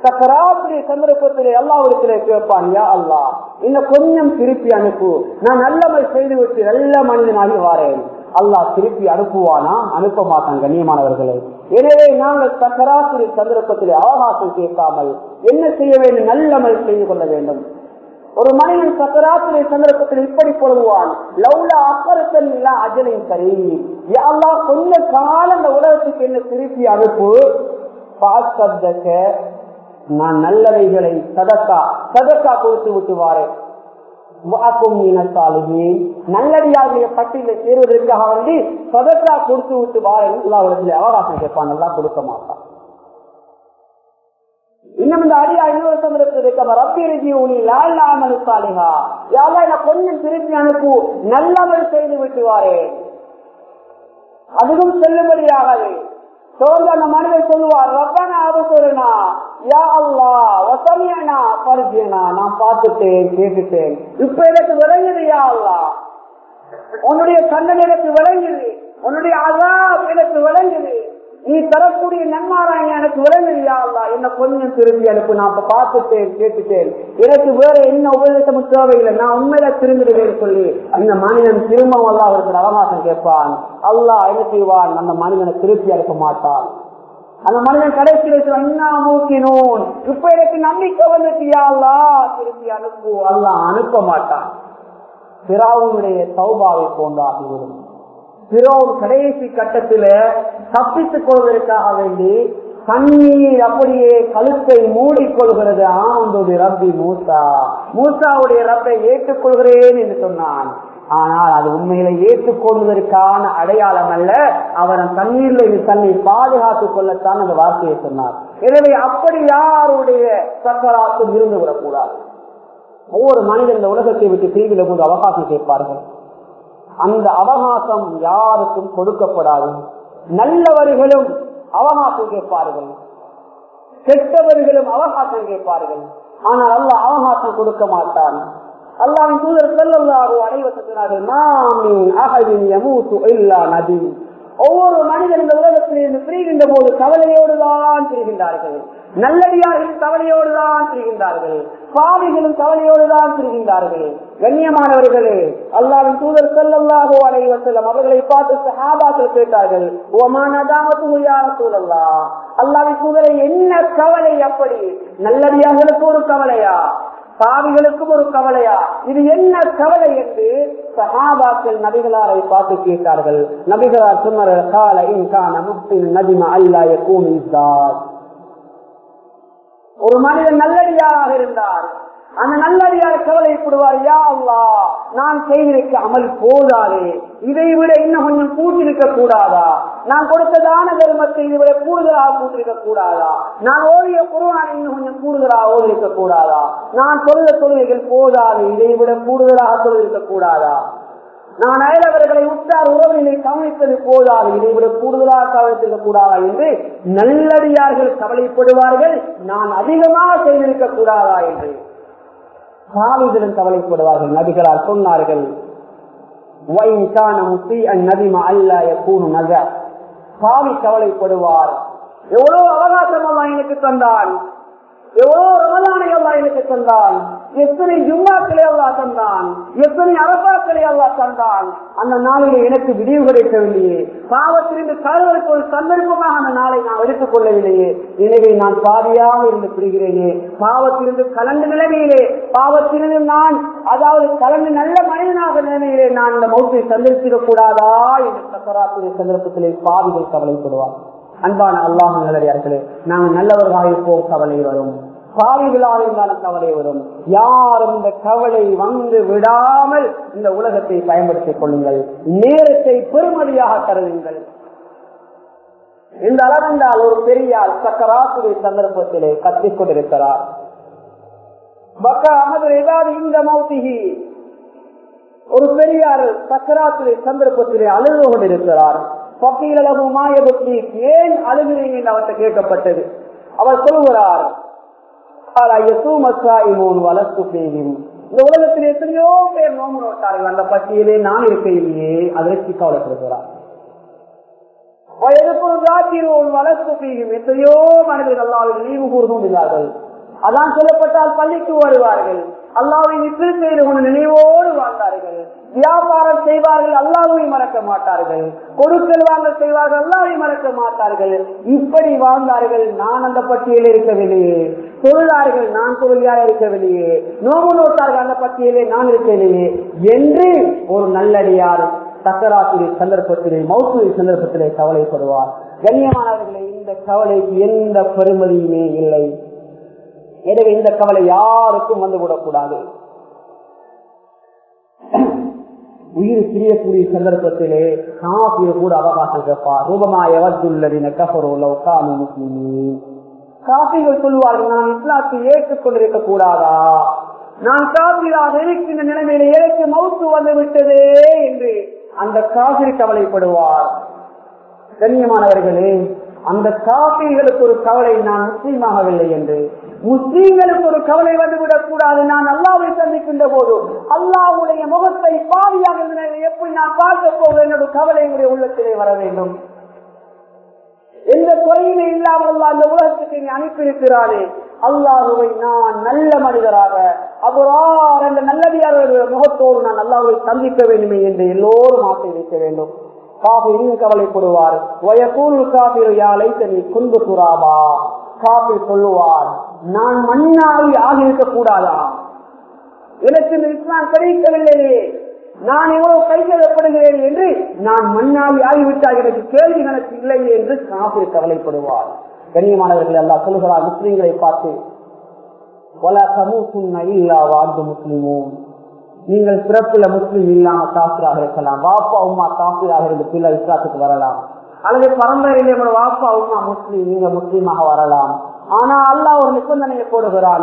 சக்கராத்திரி சந்தர்ப்பத்திலே அல்லாவிடத்திலே கேட்பான் யா அல்லா இன்னும் கொஞ்சம் திருப்பி அனுப்பு நான் நல்லமல் செய்துவிட்டு நல்ல மனிதனாகி வாரேன் அல்லாஹ் திருப்பி அனுப்புவானா அனுப்ப மாட்டான் கண்ணியமானவர்களே எனவே நாங்கள் சக்கராத்திரி சந்தர்ப்பத்திலே அவகாசம் கேட்காமல் என்ன செய்ய வேண்டும் நல்லமல் செய்து கொள்ள வேண்டும் ஒரு மனிதன் சக்கராத்திரி சந்தர்ப்பத்தில் இப்படி பொழுதுவான் லவ்ல அக்கரத்தன் இல்ல அஜலின் சரி அல்லாஹ் கொஞ்ச காலம் இந்த உலகத்துக்கு என்ன திருப்பி அனுப்பு பாசத்தக்க நான் நல்லவைகளை சதக்கா சதக்கா கொடுத்து விட்டு வாரேன் நல்லடியாருடைய பட்டியல சேருவதற்காக வந்து சதக்கா கொடுத்து விட்டு வாரேன் எல்லா இடத்துல அவகாசம் கேட்பான் நல்லா கொடுக்க மாட்டான் இன்னும் இந்த அடியா இன்னொரு சந்தர்ப்பத்தில் இருக்க ரப்பி ரஜி உனி லாமல் சாலிஹா யாரா என்ன கொஞ்சம் திருப்பி அனுப்பு நல்லமல் செய்து விட்டுவாரே அதுவும் செல்லுபடியாகாது சோர்ந்த அந்த மனிதன் சொல்லுவார் ரப்பனா அவசரனா யா அல்லா வசமியனா பரிஜனா நான் பார்த்துட்டேன் கேட்டுட்டேன் இப்ப எனக்கு விளங்குது யா அல்லா உன்னுடைய கண்ணன் எனக்கு விளங்குது உன்னுடைய அதாப் எனக்கு விளங்குது நீ தரக்கூடிய நன்மாராய எனக்கு விளங்குறியா அல்லா என்ன கொஞ்சம் திருப்பி அனுப்பு நான் இப்ப பார்த்துட்டேன் கேட்டுட்டேன் எனக்கு வேற என்ன உபதேசமும் தேவையில்லை நான் உண்மையில திரும்பிடுவேன் சொல்லி அந்த மனிதன் திரும்பவும் அல்லா அவருக்கு அவகாசம் கேட்பான் அல்லா என்ன செய்வான் அந்த மனிதனை திருப்பி அனுப்ப மாட்டான் அந்த மனிதன் கடைசியில் என்ன மூக்கினோன் இப்ப எனக்கு நம்பிக்கை வந்துட்டியா அல்லா திருப்பி அனுப்பு அல்லா அனுப்ப மாட்டான் பிராவுடைய சௌபாவை போன்றாகிவிடும் பிறோன் கடைசி கட்டத்தில தப்பித்துக் கொள்வதற்காக வேண்டி தண்ணீர் அப்படியே கழுத்தை மூடிக்கொள்கிறது ஆனந்தோடு ரப்பி மூசா மூசாவுடைய ரப்பை ஏற்றுக்கொள்கிறேன் என்று சொன்னான் ஆனால் அது உண்மையில ஏற்றுக்கொள்வதற்கான அடையாளம் அல்ல அவன் தண்ணீர்ல இது தன்னை பாதுகாத்துக் கொள்ளத்தான் அந்த வார்த்தையை சொன்னார் எனவே அப்படி யாருடைய சக்கராத்தும் இருந்து விடக்கூடாது ஒவ்வொரு மனிதன் இந்த உலகத்தை விட்டு பிரிவில் போது அவகாசம் கேட்பார்கள் அந்த அவகாசம் யாருக்கும் கொடுக்கப்படாது நல்லவர்களும் அவகாசம் கேட்பார்கள் கெட்டவர்களும் அவகாசம் கேட்பார்கள் ஆனால் அல்ல அவகாசம் கொடுக்க மாட்டான் அல்லாவின் தூதர் செல்லல்லாரோ அனைவசத்தினார்கள் மாமீன் அகவின் யமூத்து இல்லா நதி ஒவ்வொரு மனிதன் இந்த உலகத்திலிருந்து பிரிகின்ற போது கவலையோடு தான் பிரிகின்றார்கள் நல்லடியார்கள் கவலையோடு தான் பிரிகின்றார்கள் பாவிகளும் கவலையோடு தான் பிரிகின்றார்கள் கண்ணியமானவர்களே அல்லாவின் தூதர் செல்லல்லாகோ அனைவசல்லம் அவர்களை பார்த்து சஹாபாக்கள் கேட்டார்கள் ஓமானதாமத்து யார சூழல்லா அல்லாவின் தூதரை என்ன கவலை அப்படி நல்லடியார்களுக்கு ஒரு கவலையா பாவிகளுக்கும் ஒரு கவலையா இது என்ன கவலை என்று சஹாபாக்கள் நபிகளாரை பார்த்து கேட்டார்கள் நபிகளார் சொன்னார் கால இன்கான முக்தின் நதிம அல்லா யகூன் இஸ்தார் ஒரு மனிதன் நல்லடியாராக இருந்தார் அந்த நல்லடியார் கவலைப்படுவார் யா அல்லா நான் செய்திருக்க அமல் போதாதே இதை விட இன்னும் கொஞ்சம் கூட்டிருக்க கூடாதா நான் கொடுத்ததான தர்மத்தை இதை விட கூடுதலாக கூட்டிருக்க கூடாதா நான் ஓடிய குருவானை இன்னும் கொஞ்சம் கூடுதலாக ஓடிருக்க கூடாதா நான் சொல்ல தொழுகைகள் போதாது இதை விட கூடுதலாக சொல்லிருக்க கூடாதா நான் அயலவர்களை உற்றார் உறவினை கவனித்தது போதாது இதை விட கூடுதலாக கவனித்திருக்க கூடாதா என்று நல்லடியார்கள் கவலைப்படுவார்கள் நான் அதிகமாக செய்திருக்க கூடாதா என்று சாவிகளும் கவலைப்படுவார்கள் நபிகளால் சொன்னார்கள் சாமி கவலைப்படுவார் எவ்வளவு அவகாசம் எல்லாம் எனக்கு தந்தான் எவ்வளவு ரமலானை எல்லாம் எனக்கு தந்தான் எத்தனை ஜும்மாக்களை அல்லா தந்தான் எத்தனை அரபாக்களை அல்லா தந்தான் அந்த நாளில் எனக்கு விடிவு கிடைக்கவில்லையே பாவத்திலிருந்து கருவருக்கு ஒரு சந்தர்ப்பமாக அந்த நாளை நான் எடுத்துக் கொள்ளவில்லையே எனவே நான் பாதியாக இருந்து பிரிகிறேனே பாவத்திலிருந்து கலந்து நிலைமையிலே பாவத்திலிருந்து நான் அதாவது கலந்து நல்ல மனிதனாக நிலைமையிலே நான் இந்த மௌத்தை சந்திருக்க கூடாதா என்று சக்கராத்துடைய சந்தர்ப்பத்திலே பாவிகள் கவலைப்படுவார் அன்பான அல்லாஹ் நல்லடியார்களே நாங்கள் நல்லவர்களாக இருப்போம் கவலை வரும் பாவிகளாக இருந்தாலும் கவலை வரும் யாரும் இந்த கவலை வந்து விடாமல் இந்த உலகத்தை பயன்படுத்திக் கொள்ளுங்கள் நேரத்தை பெருமதியாக கருதுங்கள் இந்த அளவென்றால் ஒரு பெரியார் சக்கராத்துடைய சந்தர்ப்பத்திலே கத்திக் கொண்டிருக்கிறார் பக்க அகமது ஏதாவது இந்த மௌத்திகி ஒரு பெரியார் சக்கராத்துடைய சந்தர்ப்பத்திலே அழுது கொண்டிருக்கிறார் பக்கீலகு மாயபுத்தி ஏன் அழுகிறீங்க என்று அவர்கிட்ட கேட்கப்பட்டது அவர் சொல்கிறார் இந்த உலகத்தில் எத்தனையோ பேர் நோம்பு நோட்டார்கள் அந்த பட்டியலே நான் இருக்கையிலேயே அதற்கு கவலைப்படுகிறார் எத்தனையோ மனிதர்கள் அல்லாவின் நினைவு கூர்ந்து கொண்டிருந்தார்கள் அதான் சொல்லப்பட்டால் பள்ளிக்கு வருவார்கள் அல்லாவை நிற்று செய்து கொண்டு நினைவோடு வாழ்ந்தார்கள் வியாபாரம் செய்வார்கள் அல்லாவை மறக்க மாட்டார்கள் கொடுக்கல் வாங்கல் செய்வார்கள் அல்லாவை மறக்க மாட்டார்கள் இப்படி வாழ்ந்தார்கள் நான் அந்த பட்டியலில் இருக்கவில்லையே தொழிலார்கள் நான் தொழிலாக இருக்கவில்லையே நோம்பு நோட்டார்கள் அந்த பட்டியலே நான் இருக்கவில்லையே என்று ஒரு நல்லடியார் சக்கராத்துடைய சந்தர்ப்பத்திலே மௌசுடைய சந்தர்ப்பத்திலே கவலைப்படுவார் கண்ணியமானவர்களே இந்த கவலைக்கு எந்த பெருமதியுமே இல்லை எனவே இந்த கவலை யாருக்கும் வந்து விடக்கூடாது உயிர் பிரியக்கூடிய சந்தர்ப்பத்திலே காப்பிய கூட அவகாசம் கேட்பார் ரூபமாய வத்துள்ளதின கபரோல உட்காமி முஸ்லிமீன் காப்பிகள் சொல்லுவார்கள் நான் இஸ்லாத்தை ஏற்றுக்கொண்டிருக்க கூடாதா நான் காப்பிலாக இருக்கின்ற நிலைமையில எனக்கு மவுத்து வந்து விட்டதே என்று அந்த காபிர் கவலைப்படுவார் கண்ணியமானவர்களே அந்த காபிர்களுக்கு ஒரு கவலை நான் முஸ்லீமாகவில்லை என்று முஸ்லீம்களுக்கு ஒரு கவலை வந்துவிடக் கூடாது நான் அல்லாவை சந்திக்கின்ற போது அல்லாவுடைய முகத்தை பாவியாக எப்படி நான் பார்க்க போகிறேன் என்னோட கவலை என்னுடைய உள்ளத்திலே வர வேண்டும் எந்த குறையுமே இல்லாமல் அந்த உலகத்துக்கு நீ அனுப்பியிருக்கிறாரே அல்லாஹுவை நான் நல்ல மனிதராக அவரார் அந்த நல்லடியார்கள் முகத்தோடு நான் அல்லாஹுவை சந்திக்க வேண்டுமே என்று எல்லோரும் ஆசை வைக்க வேண்டும் காபிரின் கவலைப்படுவார் வயக்கூல் காபிர் யாலை தனி குன்பு துராபா காபிர் சொல்லுவார் நான் மண்ணாவி ஆகியிருக்க கூடாதா எனக்கு இந்த இஸ்லாம் கிடைக்கவில்லையே நான் எவ்வளவு கைகழப்படுகிறேன் என்று நான் மண்ணாவி ஆகிவிட்டால் எனக்கு கேள்வி எனக்கு இல்லை என்று காபிர் கவலைப்படுவார் கண்ணியமானவர்கள் அல்லா சொல்லுகிறார் முஸ்லீம்களை பார்த்து ஒல சமூசும் இல்லா வாழ்ந்து முஸ்லிமும் நீங்கள் பிறப்புல முஸ்லீம் இல்லாம காப்பிராக இருக்கலாம் வாப்பா உமா காப்பிராக இருந்து பிள்ளை இஸ்லாத்துக்கு வரலாம் அல்லது பரம்பரையிலே வாப்பா உமா முஸ்லீம் நீங்க முஸ்லீமாக வரலாம் ஆனா அல்லாஹ் ஒரு நிபந்தனையை போடுகிறான்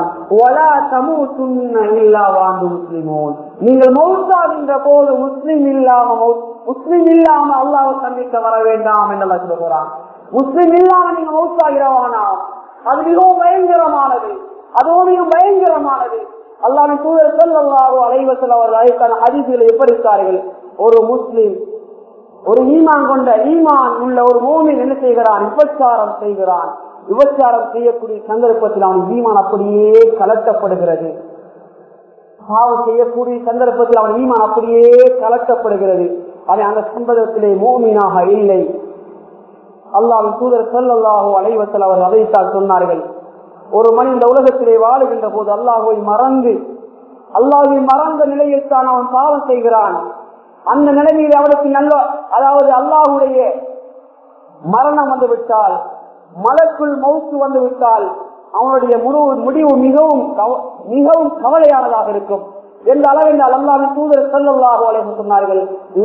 இல்லா வாழ்ந்து முஸ்லிமோன் நீங்கள் மௌத்தாகின்ற போது முஸ்லீம் இல்லாம முஸ்லீம் இல்லாம அல்லாஹ் சந்திக்க வர வேண்டாம் என்று சொல்லுகிறான் முஸ்லீம் இல்லாம நீங்க மௌத்தாகிறவானா அது மிகவும் பயங்கரமானது அதோ மிகவும் பயங்கரமானது அல்லாவின் தூதர் சொல்லல்லாரோ அலைவசல் அவர்கள் அதற்கான அதிர்ச்சிகளை எப்படித்தார்கள் ஒரு முஸ்லீம் ஒரு ஈமான் கொண்ட ஈமான் உள்ள ஒரு மோமின் என்ன செய்கிறான் விபச்சாரம் செய்கிறான் விபச்சாரம் செய்யக்கூடிய சந்தர்ப்பத்தில் அவன் ஈமான் அப்படியே கலட்டப்படுகிறது பாவம் செய்யக்கூடிய சந்தர்ப்பத்தில் அவன் ஈமான் அப்படியே கலட்டப்படுகிறது அவன் அந்த சம்பதத்திலே மோமீனாக இல்லை அல்லாவின் தூதர் சொல்லல்லாஹோ அலைவசல் அவர் அதைத்தான் சொன்னார்கள் ஒரு மனித இந்த உலகத்திலே வாழுகின்ற போது அல்லாஹுவை மறந்து அல்லாஹை மறந்த நிலையில் தான் அவன் பாவம் செய்கிறான் அந்த நிலைமையில் அவனுக்கு நல்ல அதாவது அல்லாஹுடைய மரணம் வந்து விட்டால் மலக்குள் மவுத்து வந்து விட்டால் அவனுடைய முடிவு மிகவும் மிகவும் கவலையானதாக இருக்கும் எந்த அளவென்றால் அல்லாவின் தூதர் செல்லல்லாஹோ அலைவு சொன்னார்கள்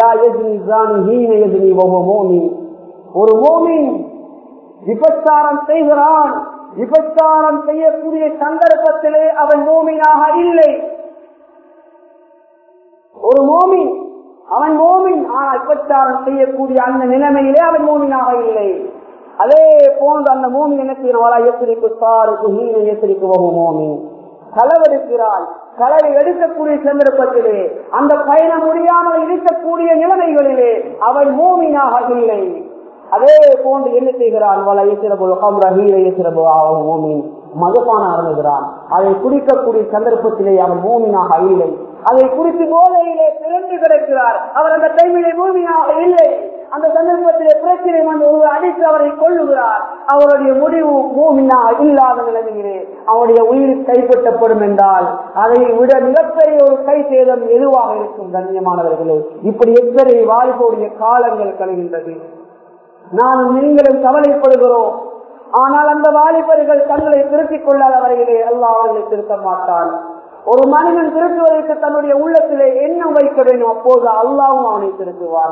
ஒரு மோமின் விபச்சாரம் செய்கிறான் விபச்சாரம் செய்யக்கூடிய சந்தர்ப்பத்திலே அவன் மோமினாக இல்லை ஒரு மோமின் அவன் மோமின் ஆனால் விபச்சாரம் செய்யக்கூடிய அந்த நிலைமையிலே அவன் மோமினாக இல்லை அதே போன்று அந்த மோமின் என்ன செய்யறவளா எத்திரிக்கு சாருக்கு ஹீன எத்திரிக்கு வகு மோமின் களவெடுக்கிறான் களவை எடுக்கக்கூடிய சந்தர்ப்பத்திலே அந்த பயணம் முடியாமல் இருக்கக்கூடிய நிலைமைகளிலே அவன் மோமினாக இல்லை அதே போன்று என்ன செய்கிறான் மதுபான அருந்துகிறான் அதை குடிக்கக்கூடிய சந்தர்ப்பத்திலே அவன் மூமினாக இல்லை அதை குறித்து போதையிலே பிறந்து கிடக்கிறார் அவர் அந்த டைமிலே மூமியாக இல்லை அந்த சந்தர்ப்பத்திலே பிரச்சனை வந்து ஒருவர் அடித்து அவரை கொள்ளுகிறார் அவருடைய முடிவு மூமினா இல்லாத நிலைமையிலே அவருடைய உயிர் கைப்பற்றப்படும் என்றால் அதை விட மிகப்பெரிய ஒரு கை சேதம் எதுவாக இருக்கும் கண்ணியமானவர்களே இப்படி எத்தனை வாய்ப்புடைய காலங்கள் கழிகின்றது நானும் நீங்களும் கவலைப்படுகிறோம் ஆனால் அந்த வாலிபர்கள் தங்களை திருத்திக் கொள்ளாத வரையிலே அல்லா அவர்களை திருத்த மாட்டான் ஒரு மனிதன் திருத்துவதற்கு தன்னுடைய உள்ளத்திலே எண்ணம் வைக்க வேண்டும் அப்போது அல்லாவும் அவனை திருத்துவான்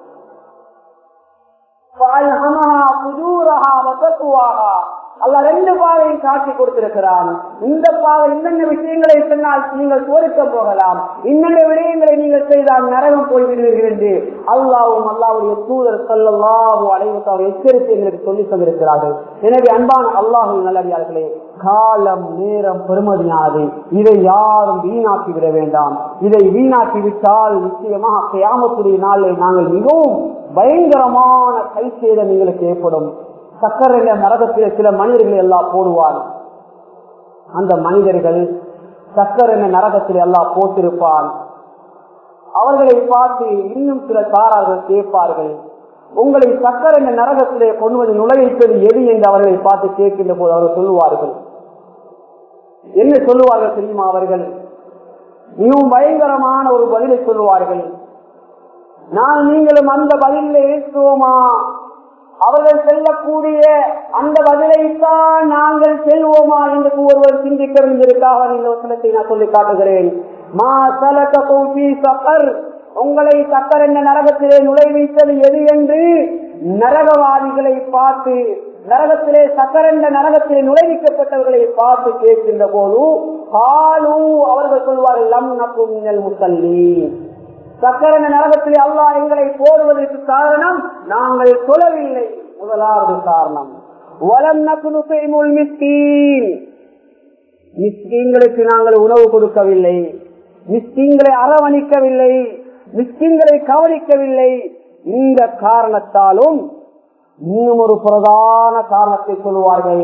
அல்ல ரெண்டு பாதையும் காட்டி கொடுத்திருக்கிறான் இந்த பாதை இன்னென்ன விஷயங்களை சொன்னால் நீங்கள் சோரிக்க போகலாம் இன்னென்ன விடயங்களை நீங்கள் செய்தால் நரகம் போய்விடுவீர்கள் என்று அல்லாவும் அல்லாவுடைய தூதர் சொல்லல்லாவும் அனைவரும் எச்சரித்து எங்களுக்கு சொல்லி தந்திருக்கிறார்கள் எனவே அன்பான அல்லாஹும் நல்லடியார்களே காலம் நேரம் பெருமதியானது இதை யாரும் வீணாக்கி விட வேண்டாம் இதை வீணாக்கி விட்டால் நிச்சயமாக கியாமத்துடைய நாளில் நாங்கள் மிகவும் பயங்கரமான கை சேதம் எங்களுக்கு ஏற்படும் சக்கரை நரகத்திலே சில மனிதர்களை எல்லாம் போடுவார் அந்த மனிதர்கள் சக்கரை நரகத்தில் எல்லாம் போட்டிருப்பான் அவர்களை பார்த்து இன்னும் சில தாரார்கள் கேட்பார்கள் உங்களை சக்கரை நரகத்திலே கொண்டு வந்து நுழைவிப்பது எது என்று அவர்களை பார்த்து கேட்கின்ற போது அவர்கள் சொல்லுவார்கள் என்ன சொல்லுவார்கள் தெரியுமா அவர்கள் மிகவும் பயங்கரமான ஒரு பதிலை சொல்லுவார்கள் நான் நீங்களும் அந்த பதிலில் ஏற்றுவோமா அவர்கள் செல்லக்கூடிய அந்த பதிலைத்தான் நாங்கள் செல்வோமா என்று ஒருவர் சிந்திக்க வேண்டியதற்காக இந்த வசனத்தை நான் சொல்லி காட்டுகிறேன் மா சலக கௌபி சக்கர் உங்களை சக்கர் என்ற நரகத்திலே நுழைவித்தது எது என்று நரகவாதிகளை பார்த்து நரகத்திலே சக்கர் என்ற நரகத்திலே நுழைவிக்கப்பட்டவர்களை பார்த்து கேட்கின்ற போது பாலு அவர்கள் சொல்வார்கள் லம் நக்கும் முசல்லி சக்கரன நரகத்திலே அல்லாஹ் எங்களை போடுவதற்கு காரணம் நாங்கள் சொல்லவில்லை முதலாவது காரணம் வலம் நக்குனுல் மிஸ்கீன் மிஸ்கீன்களுக்கு நாங்கள் உணவு கொடுக்கவில்லை மிஸ்கீன்களை அரவணிக்கவில்லை மிஸ்கீன்களை கவனிக்கவில்லை இந்த காரணத்தாலும் இன்னும் ஒரு பிரதான காரணத்தை சொல்லுவார்கள்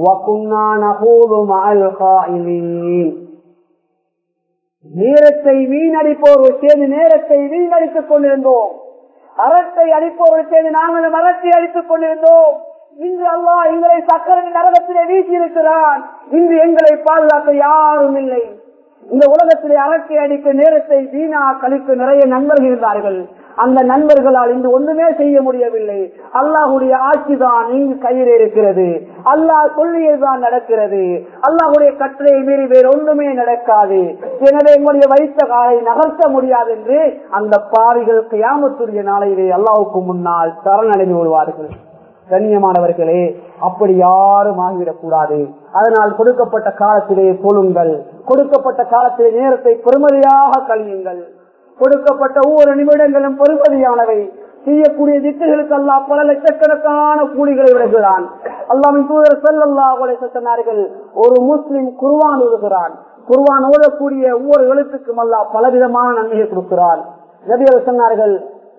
நேரத்தை வீணடிப்போர் சேர்ந்து நேரத்தை வீணடித்துக் கொண்டிருந்தோம் அறத்தை அடிப்போர் சேர்ந்து நாங்கள் மரத்தை அடித்துக் கொண்டிருந்தோம் இன்று அல்லாஹ் எங்களை சக்கரை நரகத்திலே வீசியிருக்கிறான் இன்று எங்களை பாதுகாக்க யாரும் இல்லை இந்த உலகத்திலே அரட்டை அடிக்க நேரத்தை வீணா கழிக்க நிறைய நண்பர்கள் இருந்தார்கள் அந்த நண்பர்களால் இன்று ஒன்றுமே செய்ய முடியவில்லை அல்லாஹுடைய ஆட்சிதான் இங்கு கையில் இருக்கிறது அல்லாஹ் சொல்லியதுதான் நடக்கிறது அல்லாஹுடைய கட்டளையை மீறி வேறு ஒன்றுமே நடக்காது எனவே எங்களுடைய வைத்த காலை நகர்த்த முடியாது என்று அந்த பாவிகள் கியாமத்துடைய நாளையிலே அல்லாஹுக்கு முன்னால் சரணடைந்து கொள்வார்கள் கண்ணியமானவர்களே அப்படி யாரும் ஆகிவிடக் கூடாது அதனால் கொடுக்கப்பட்ட காலத்திலே சொல்லுங்கள் கொடுக்கப்பட்ட காலத்திலே நேரத்தை பெருமதியாக கழியுங்கள் கொடுக்கப்பட்ட ஒவ்வொரு நிமிடங்களும் பெருமதியானவை செய்யக்கூடிய திட்டுகளுக்கு அல்லா பல லட்சக்கணக்கான கூலிகளை விடுகிறான் அல்லாமின் தூதர் செல்லல்லா சொன்னார்கள் ஒரு முஸ்லிம் குருவான் எழுதுகிறான் குருவான் ஓதக்கூடிய ஒவ்வொரு எழுத்துக்கும் அல்லா பலவிதமான நன்மையை கொடுக்கிறான் நபிகள் சொன்னார்கள்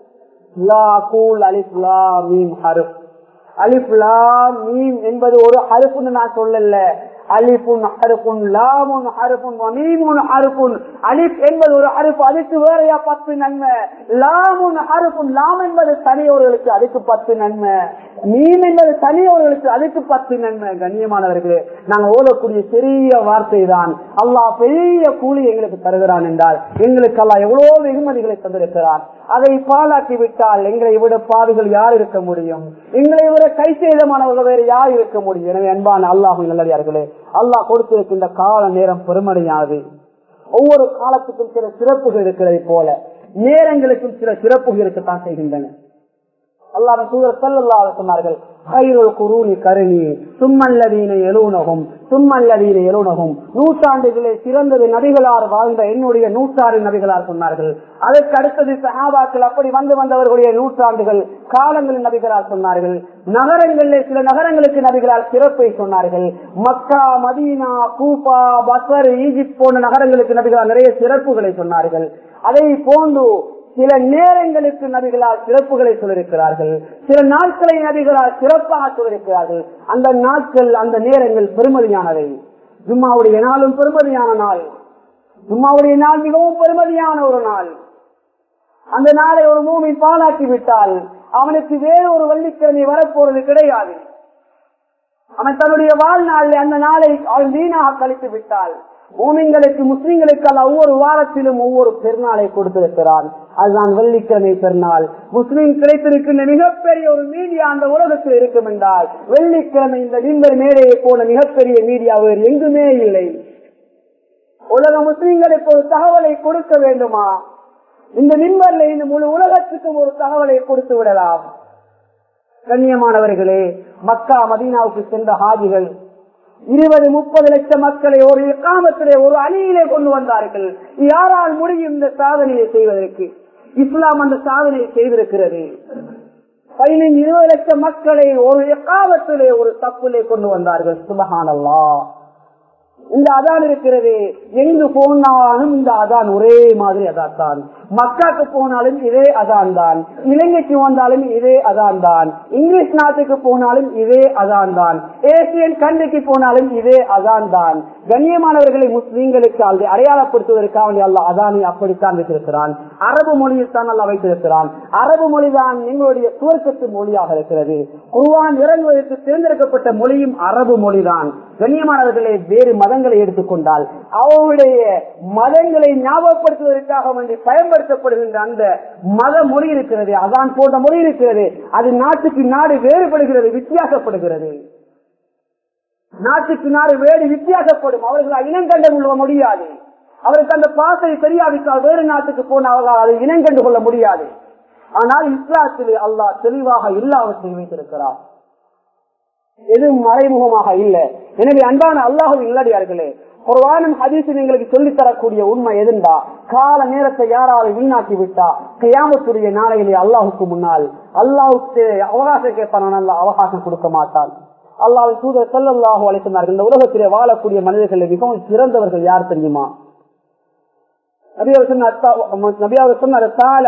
லா கூல் அலிஃப் லா மீம் ஹருப் அலிஃப் லா மீம் என்பது ஒரு ஹருப்புன்னு நான் சொல்லல அலிஃபுன் ஹருப்புன் லாமுன் ஹருப்புன் மீமுன் ஹருப்புன் அலிஃப் என்பது ஒரு ஹருப்பு அதுக்கு வேறையா பத்து நன்மை லாமுன் ஹருப்புன் லாம் என்பது தனியவர்களுக்கு அதுக்கு பத்து நன்மை மீம் என்பது தனியவர்களுக்கு அதுக்கு பத்து நன்மை கண்ணியமானவர்களே நாங்க ஓதக்கூடிய சிறிய வார்த்தை தான் அல்லாஹ் பெரிய கூலி எங்களுக்கு தருகிறான் என்றால் எங்களுக்கு அல்லாஹ் எவ்வளவு வெகுமதிகளை தந்திருக்கிறான் அதை பாலாக்கி விட்டால் எங்களை விட பாவிகள் யார் இருக்க முடியும் எங்களை விட கை சேதமானவர்கள் வேறு யார் இருக்க முடியும் எனவே அன்பான அல்லாஹும் நல்லடியார்களே அல்லாஹ் கொடுத்திருக்கின்ற கால நேரம் பெருமடையானது ஒவ்வொரு காலத்துக்கும் சில சிறப்புகள் இருக்கிறதை போல நேரங்களுக்கும் சில சிறப்புகள் இருக்கத்தான் செய்கின்றன அல்லாஹ் தூதர் சல்லல்லாஹு சொன்னார்கள் ஹைருல் குரூனி கருணி சும்மல்லதீன எழுநகும் சும்மல்லதீன எழுநகும் நூற்றாண்டுகளே சிறந்தது நபிகளார் வாழ்ந்த என்னுடைய நூற்றாறு நபிகளார் சொன்னார்கள் அதற்கு அடுத்தது சஹாபாக்கள் அப்படி வந்து வந்தவர்களுடைய நூற்றாண்டுகள் காலங்களில் நபிகளார் சொன்னார்கள் நகரங்களிலே சில நகரங்களுக்கு நபிகளார் சிறப்பை சொன்னார்கள் மக்கா மதீனா கூபா பசர் ஈஜிப்ட் போன்ற நகரங்களுக்கு நபிகளார் நிறைய சிறப்புகளை சொன்னார்கள் அதை போன்று சில நேரங்களுக்கு நபிகளால் சிறப்புகளை சொல்லிருக்கிறார்கள் சில நாட்களை நபிகளால் சிறப்பாக சொல்லிருக்கிறார்கள் அந்த நாட்கள் அந்த நேரங்கள் பெருமதியானவை ஜும்மாவுடைய நாளும் பெருமதியான நாள் ஜும்மாவுடைய நாள் மிகவும் பெருமதியான ஒரு நாள் அந்த நாளை ஒரு மூமி பாலாக்கி விட்டால் அவனுக்கு வேறு ஒரு வள்ளிக்கிழமை வரப்போறது கிடையாது அவன் தன்னுடைய வாழ்நாளில் அந்த நாளை அவன் வீணாக கழித்து விட்டால் மூமிங்களுக்கு முஸ்லிம்களுக்கு அல்ல ஒவ்வொரு வாரத்திலும் ஒவ்வொரு பெருநாளை கொடுத்திருக்கிறான் அதுதான் வெள்ளிக்கிழமை பெருநாள் முஸ்லிம் கிடைத்திருக்கின்ற மிகப்பெரிய ஒரு மீடியா அந்த உலகத்தில் இருக்கும் என்றால் வெள்ளிக்கிழமை இந்த டிம்பர் மேடையை போல மிகப்பெரிய மீடியா வேறு எங்குமே இல்லை உலக முஸ்லிம்களுக்கு ஒரு தகவலை கொடுக்க வேண்டுமா இந்த நிம்பர்ல இந்த முழு உலகத்துக்கும் ஒரு தகவலை கொடுத்து விடலாம் கண்ணியமானவர்களே மக்கா மதீனாவுக்கு சென்ற ஹாஜிகள் இருபது முப்பது லட்சம் மக்களை ஒரு காமத்திலே ஒரு அணியிலே கொண்டு வந்தார்கள் யாரால் முடியும் இந்த சாதனையை செய்வதற்கு இஸ்லாம் அந்த சாதனையை செய்திருக்கிறது பதினைந்து இருபது லட்சம் மக்களை ஒரு எக்காலத்திலே ஒரு தப்பிலே கொண்டு வந்தார்கள் சுபகானல்லா இந்த அதான் இருக்கிறது எங்கு போனாலும் இந்த அதான் ஒரே மாதிரி அதான் மக்காக்கு போனாலும் இதே அதான் தான் இலங்கைக்கு வந்தாலும் இதே அதான் தான் இங்கிலீஷ் நாட்டுக்கு போனாலும் இதே அதான் தான் ஏசியன் கண்ட்ரிக்கு போனாலும் இதே அதான் தான் கண்ணியமானவர்களை முஸ்லீம்களுக்கு அதை அடையாளப்படுத்துவதற்காக வேண்டி அல்லாஹ் அதானை அப்படித்தான் வைத்திருக்கிறான் அரபு மொழியில் தான் அல்லா வைத்திருக்கிறான் அரபு மொழிதான் எங்களுடைய துவக்கத்து மொழியாக இருக்கிறது குர்ஆன் இறங்குவதற்கு தேர்ந்தெடுக்கப்பட்ட மொழியும் அரபு மொழிதான் கண்ணியமானவர்களை வேறு மதங்களை எடுத்துக்கொண்டால் அவருடைய மதங்களை ஞாபகப்படுத்துவதற்காக வேண்டி பயன்படுத்தப்படுகின்ற அந்த மத மொழி இருக்கிறது அதான் போன்ற மொழி இருக்கிறது அது நாட்டுக்கு நாடு வேறுபடுகிறது வித்தியாசப்படுகிறது நாட்டுக்கு நாடு வேறு வித்தியாசப்படும் அவர்கள் இனம் கண்டு கொள்ள முடியாது அவருக்கு அந்த பாசை தெரியாவிட்டால் வேறு நாட்டுக்கு போன அவர்களால் அதை இனம் கண்டு கொள்ள முடியாது ஆனால் இஸ்லாத்திலே அல்லாஹ் தெளிவாக எல்லாவற்றையும் வைத்திருக்கிறார் எதுவும் மறைமுகமாக இல்லை எனவே அன்பான அல்லாஹும் இல்லடியார்களே குர்வானும் ஹதீஸும் எங்களுக்கு சொல்லித் தரக்கூடிய உண்மை எதுண்டா கால நேரத்தை யாராவது வீணாக்கி விட்டா கையாமத்துடைய நாளையிலே அல்லாஹுக்கு முன்னால் அல்லாஹுக்கு அவகாசம் கேட்பான் அல்ல அவகாசம் கொடுக்க மாட்டான் அல்லாஹ் தூதர் செல்லல்லாஹு அழைத்தார்கள் இந்த உலகத்திலே வாழக்கூடிய மனிதர்கள் மிகவும் சிறந்தவர்கள் யார் தெரியுமா நபியாவர் சொன்னார்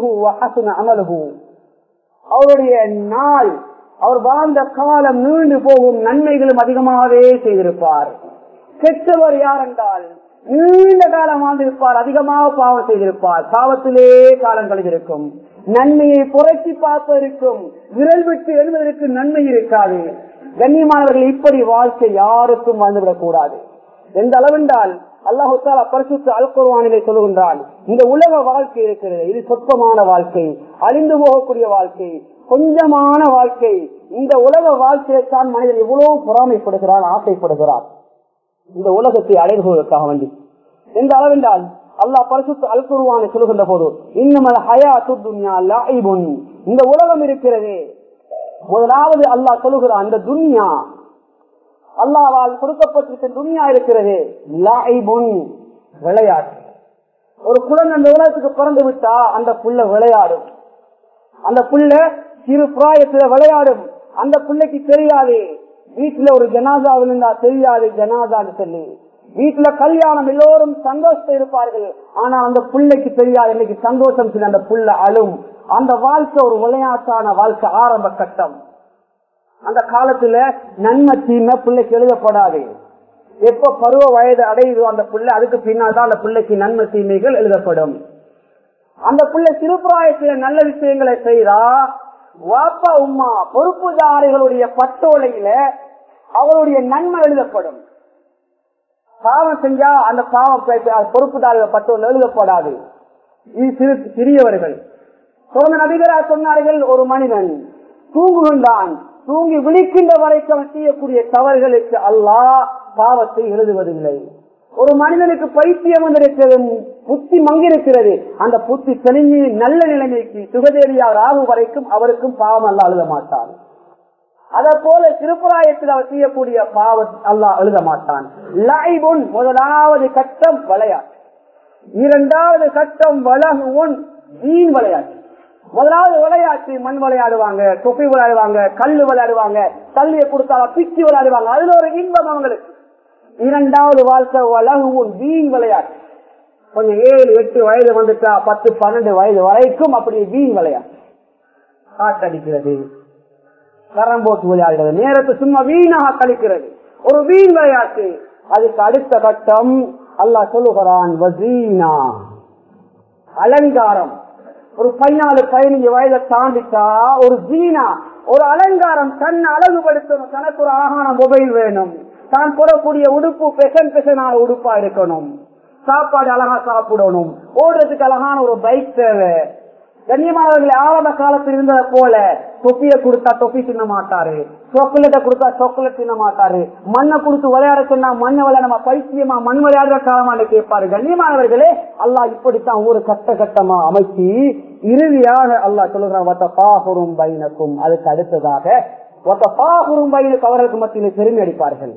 அவருடைய நாள் அவர் வாழ்ந்த காலம் நீண்டு போகும் நன்மைகளும் அதிகமாகவே செய்திருப்பார் கெட்டவர் யார் என்றால் நீண்ட காலம் வாழ்ந்திருப்பார் அதிகமாக பாவம் செய்திருப்பார் பாவத்திலே காலம் கழிந்திருக்கும் நன்மையை புரட்சி பார்ப்பதற்கும் விரல் விட்டு எழுவதற்கு நன்மை இருக்காது கண்ணியமானவர்கள் இப்படி வாழ்க்கை யாருக்கும் வாழ்ந்துவிடக் கூடாது எந்த அளவென்றால் அல்லாஹு தாலா பரிசுத்த அல்குர்வானிலே சொல்லுகின்றான் இந்த உலக வாழ்க்கை இருக்கிறது இது சொற்பமான வாழ்க்கை அழிந்து போகக்கூடிய வாழ்க்கை கொஞ்சமான வாழ்க்கை இந்த உலக வாழ்க்கையை தான் மனிதன் எவ்வளவு பொறாமைப்படுகிறான் ஆசைப்படுகிறான் இந்த உலகத்தை அடைவதற்காக வேண்டி எந்த அளவென்றால் அல்லாஹ் பரிசுத்த அல்குருவானை சொல்லுகின்ற போது இன்னும் ஹயா துன்யா லாயிபுன் இந்த உலகம் இருக்கிறது முதலாவது அல்லாஹ் சொல்லுகிறான் அந்த துன்யா அல்லாவால் கொடுக்கப்பட்டிருக்க துன்யா இருக்கிறது லாயிபுன் விளையாட்டு ஒரு குழந்தை அந்த உலகத்துக்கு பிறந்து விட்டா அந்த புள்ள விளையாடும் அந்த புள்ள சிறு பிராயத்துல விளையாடும் அந்த பிள்ளைக்கு தெரியாது வீட்டுல ஒரு ஜனாதா விழுந்தா தெரியாது ஜனாதான்னு சொல்லி வீட்டுல கல்யாணம் எல்லோரும் சந்தோஷத்தை இருப்பார்கள் ஆனா அந்த பிள்ளைக்கு தெரியாது இன்னைக்கு சந்தோஷம் சொல்லி அந்த புள்ள அழும் அந்த வாழ்க்கை ஒரு விளையாட்டான வாழ்க்கை ஆரம்ப கட்டம் அந்த காலத்துல நன்மை தீமை பிள்ளைக்கு எழுதப்படாது எப்ப பருவ வயது அடையுதோ அந்த பிள்ளை அதுக்கு பின்னால் தான் அந்த பிள்ளைக்கு நன்மை தீமைகள் எழுதப்படும் அந்த பிள்ளை சிறுபிராயத்தில நல்ல விஷயங்களை செய்தா வாப்பா உமா பொறுப்புதாரிகளுடைய பட்டோலையில அவருடைய நன்மை எழுதப்படும் பாவம் செஞ்சா அந்த பாவம் பொறுப்புதாரிகள் பட்டோல எழுதப்படாது இது சிறு சிறியவர்கள் சோழ நபிகரா சொன்னார்கள் ஒரு மனிதன் தூங்குகின்றான் தூங்கி விழிக்கின்ற வரைக்கும் அவன் செய்யக்கூடிய தவறுகளுக்கு அல்லாஹ் பாவத்தை எழுதுவதில்லை ஒரு மனிதனுக்கு பைத்தியம் வந்திருக்கிறது புத்தி மங்கிருக்கிறது அந்த புத்தி தெளிஞ்சு நல்ல நிலைமைக்கு சுகதேவியார் ஆகும் வரைக்கும் அவருக்கும் பாவம் அல்ல எழுத மாட்டான் அத போல திருப்புராயத்தில் அவர் செய்யக்கூடிய பாவம் அல்லாஹ் எழுத மாட்டான் லைபுன் முதலாவது கட்டம் விளையாட்டு இரண்டாவது கட்டம் வலகு உன் வீண் விளையாட்டு முதலாவது விளையாட்டு மண் விளையாடுவாங்க தொப்பி விளையாடுவாங்க கல்லு விளையாடுவாங்க தள்ளியை கொடுத்தாங்க பிச்சு விளையாடுவாங்க அதுல ஒரு இன்பம் அவங்களுக்கு இரண்டாவது வாழ்க்கை வலகுவும் வீண் விளையாட்டு கொஞ்சம் ஏழு எட்டு வயது வந்துட்டா பத்து பன்னெண்டு வயது வரைக்கும் அப்படி வீண் விளையாட்டு காட்டடிக்கிறது கரம் போட்டு விளையாடுகிறது நேரத்தை சும்மா வீணாக கழிக்கிறது ஒரு வீண் விளையாட்டு அதுக்கு அடுத்த கட்டம் அல்லாஹ் சொல்லுகிறான் வசீனா அலங்காரம் ஒரு பதினாலு பதினஞ்சு வயதை தாண்டிட்டா ஒரு ஜீனா ஒரு அலங்காரம் தன் அழகுபடுத்தணும் தனக்கு ஒரு அழகான மொபைல் வேணும் தான் போடக்கூடிய உடுப்பு பெசன் பெசனான உடுப்பா இருக்கணும் சாப்பாடு அழகா சாப்பிடணும் ஓடுறதுக்கு அழகான ஒரு பைக் தேவை கண்ணியமானவர்களை ஆரம்ப காலத்தில் இருந்ததை போல தொப்பியை கொடுத்தா தொப்பி தின்ன மாட்டாரு சாக்லேட்டை கொடுத்தா சாக்லேட் தின்ன மாட்டாரு மண்ணை கொடுத்து விளையாட சொன்னா மண்ணை விளையாட நம்ம பைத்தியமா மண் விளையாடுற காலமாண்டு கேட்பாரு கண்ணியமானவர்களே அல்லாஹ் இப்படித்தான் ஒரு கட்ட கட்டமா அமைச்சு இறுதியாக அல்லாஹ் சொல்லுகிறான் பைனக்கும் அதுக்கு அடுத்ததாக பைனுக்கு அவர்களுக்கு மத்தியில் பெருமை அடிப்பார்கள்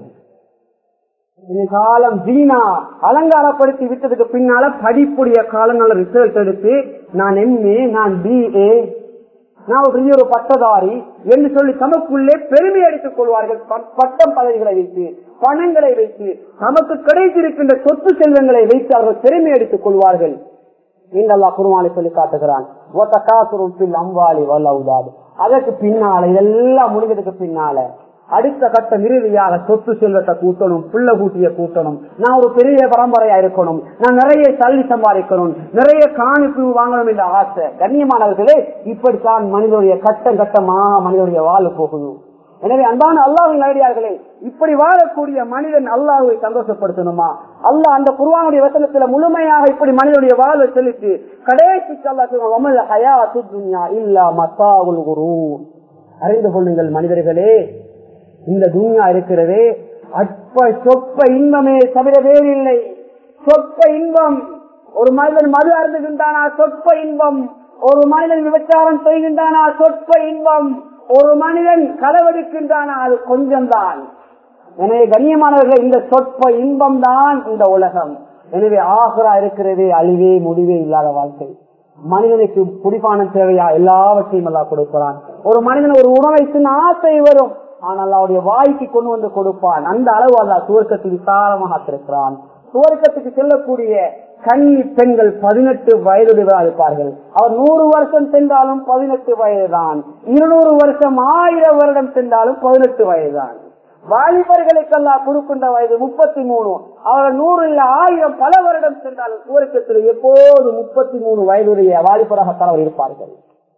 காலம் ஜீனா அலங்காரப்படுத்தி விட்டதுக்கு பின்னால படிப்புடைய காலங்கள ரிசல்ட் எடுத்து நான் எம்ஏ நான் பிஏ நான் ஒரு பெரிய ஒரு பட்டதாரி என்று சொல்லி தமக்குள்ளே பெருமை அடித்துக் கொள்வார்கள் பட்டம் பதவிகளை வைத்து பணங்களை வைத்து நமக்கு கிடைத்திருக்கின்ற சொத்து செல்வங்களை வைத்து அவர்கள் பெருமை அடித்துக் கொள்வார்கள் இந்த அல்லா குருவானை சொல்லி காட்டுகிறான் அம்பாலி வல்லவுதாது அதற்கு பின்னால இதெல்லாம் முடிஞ்சதுக்கு பின்னால அடுத்த கட்ட இறுதியாக சொத்து செல்வத்தை கூட்டணும் புள்ள கூட்டிய கூட்டணும் நான் ஒரு பெரிய பரம்பரையா இருக்கணும் நான் நிறைய தள்ளி சம்பாதிக்கணும் நிறைய காணிப்பு வாங்கணும் என்ற ஆசை கண்ணியமானவர்களே இப்படித்தான் மனிதனுடைய கட்டம் கட்டமாக மனிதனுடைய வாழ் போகுது எனவே அன்பான அல்லாவின் நேரடியார்களே இப்படி வாழக்கூடிய மனிதன் அல்லாஹுவை சந்தோஷப்படுத்தணுமா அல்லாஹ் அந்த குருவானுடைய வசனத்துல முழுமையாக இப்படி மனிதனுடைய வாழ்வை செலுத்தி கடைசிக்கு அல்லாஹ் இல்லா மத்தாவுல் குரு அறிந்து கொள்ளுங்கள் மனிதர்களே இந்த துன்யா இருக்கிறதே அற்ப சொப்ப இன்பமே தவிர வேறில்லை சொப்ப இன்பம் ஒரு மனிதன் மது அருந்துகின்றானா சொற்ப இன்பம் ஒரு மனிதன் விபச்சாரம் செய்கின்றானா சொற்ப இன்பம் ஒரு மனிதன் களவெடுக்கின்றானா அது கொஞ்சம் தான் எனவே கண்ணியமானவர்கள் இந்த சொற்ப இன்பம் தான் இந்த உலகம் எனவே ஆகரா இருக்கிறதே அழிவே முடிவே இல்லாத வாழ்க்கை மனிதனுக்கு குடிப்பான தேவையா எல்லாவற்றையும் எல்லாம் கொடுக்கிறான் ஒரு மனிதன் ஒரு உணவை தின்ன ஆசை வரும் ஆனால் அவருடைய வாய்க்கு கொண்டு வந்து கொடுப்பான் அந்த அளவு அல்ல சுவர்க்கத்தில் விசாலமாக இருக்கிறான் சுவர்க்கத்துக்கு செல்லக்கூடிய கன்னி பெண்கள் பதினெட்டு வயதுடையவராக இருப்பார்கள் அவர் நூறு வருஷம் சென்றாலும் பதினெட்டு வயதுதான் இருநூறு வருஷம் ஆயிரம் வருடம் சென்றாலும் பதினெட்டு வயதுதான் வாலிபர்களுக்கெல்லாம் கொடுக்கின்ற வயது முப்பத்தி மூணு அவர் நூறு இல்ல ஆயிரம் பல வருடம் சென்றாலும் சுவர்க்கத்தில் எப்போது முப்பத்தி மூணு வயதுடைய வாலிபராகத்தான் அவர் இருப்பார்கள்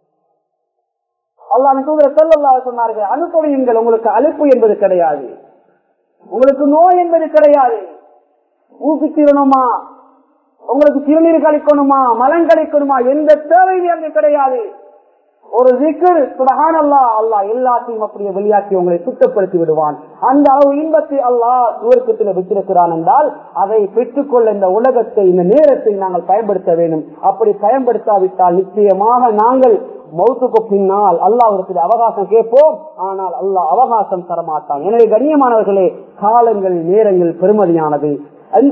அல்லாஹ் தூதர் செல்லல்லா சொன்னார்கள் அனுப்படியுங்கள் உங்களுக்கு அழைப்பு என்பது கிடையாது உங்களுக்கு நோய் என்பது கிடையாது ஊசி தீரணுமா உங்களுக்கு சிறுநீர் கழிக்கணுமா மலம் கழிக்கணுமா எந்த தேவையும் அங்கு கிடையாது ஒரு விக்கர் சுபகான் அல்லா அல்லா எல்லாத்தையும் அப்படியே வெளியாக்கி உங்களை சுத்தப்படுத்தி விடுவான் அந்த அளவு இன்பத்தை அல்லாஹ் சுவர்க்கத்தில் வச்சிருக்கிறான் என்றால் அதை பெற்றுக்கொள்ள இந்த உலகத்தை இந்த நேரத்தை நாங்கள் பயன்படுத்த வேண்டும் அப்படி பயன்படுத்தாவிட்டால் நிச்சயமாக நாங்கள் மௌத்துக்கு பின்னால் அல்லாஹிடத்தில் அவகாசம் கேட்போம் ஆனால் அல்லாஹ் அவகாசம் தரமாட்டான் எனவே கண்ணியமானவர்களே காலங்கள் நேரங்கள் பெருமதியானது இந்த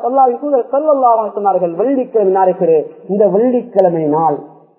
சொன்னார்கள் வெள்ளிக்கிழமை நாளைக்கு இந்த வெள்ளிக்கிழமை நாள்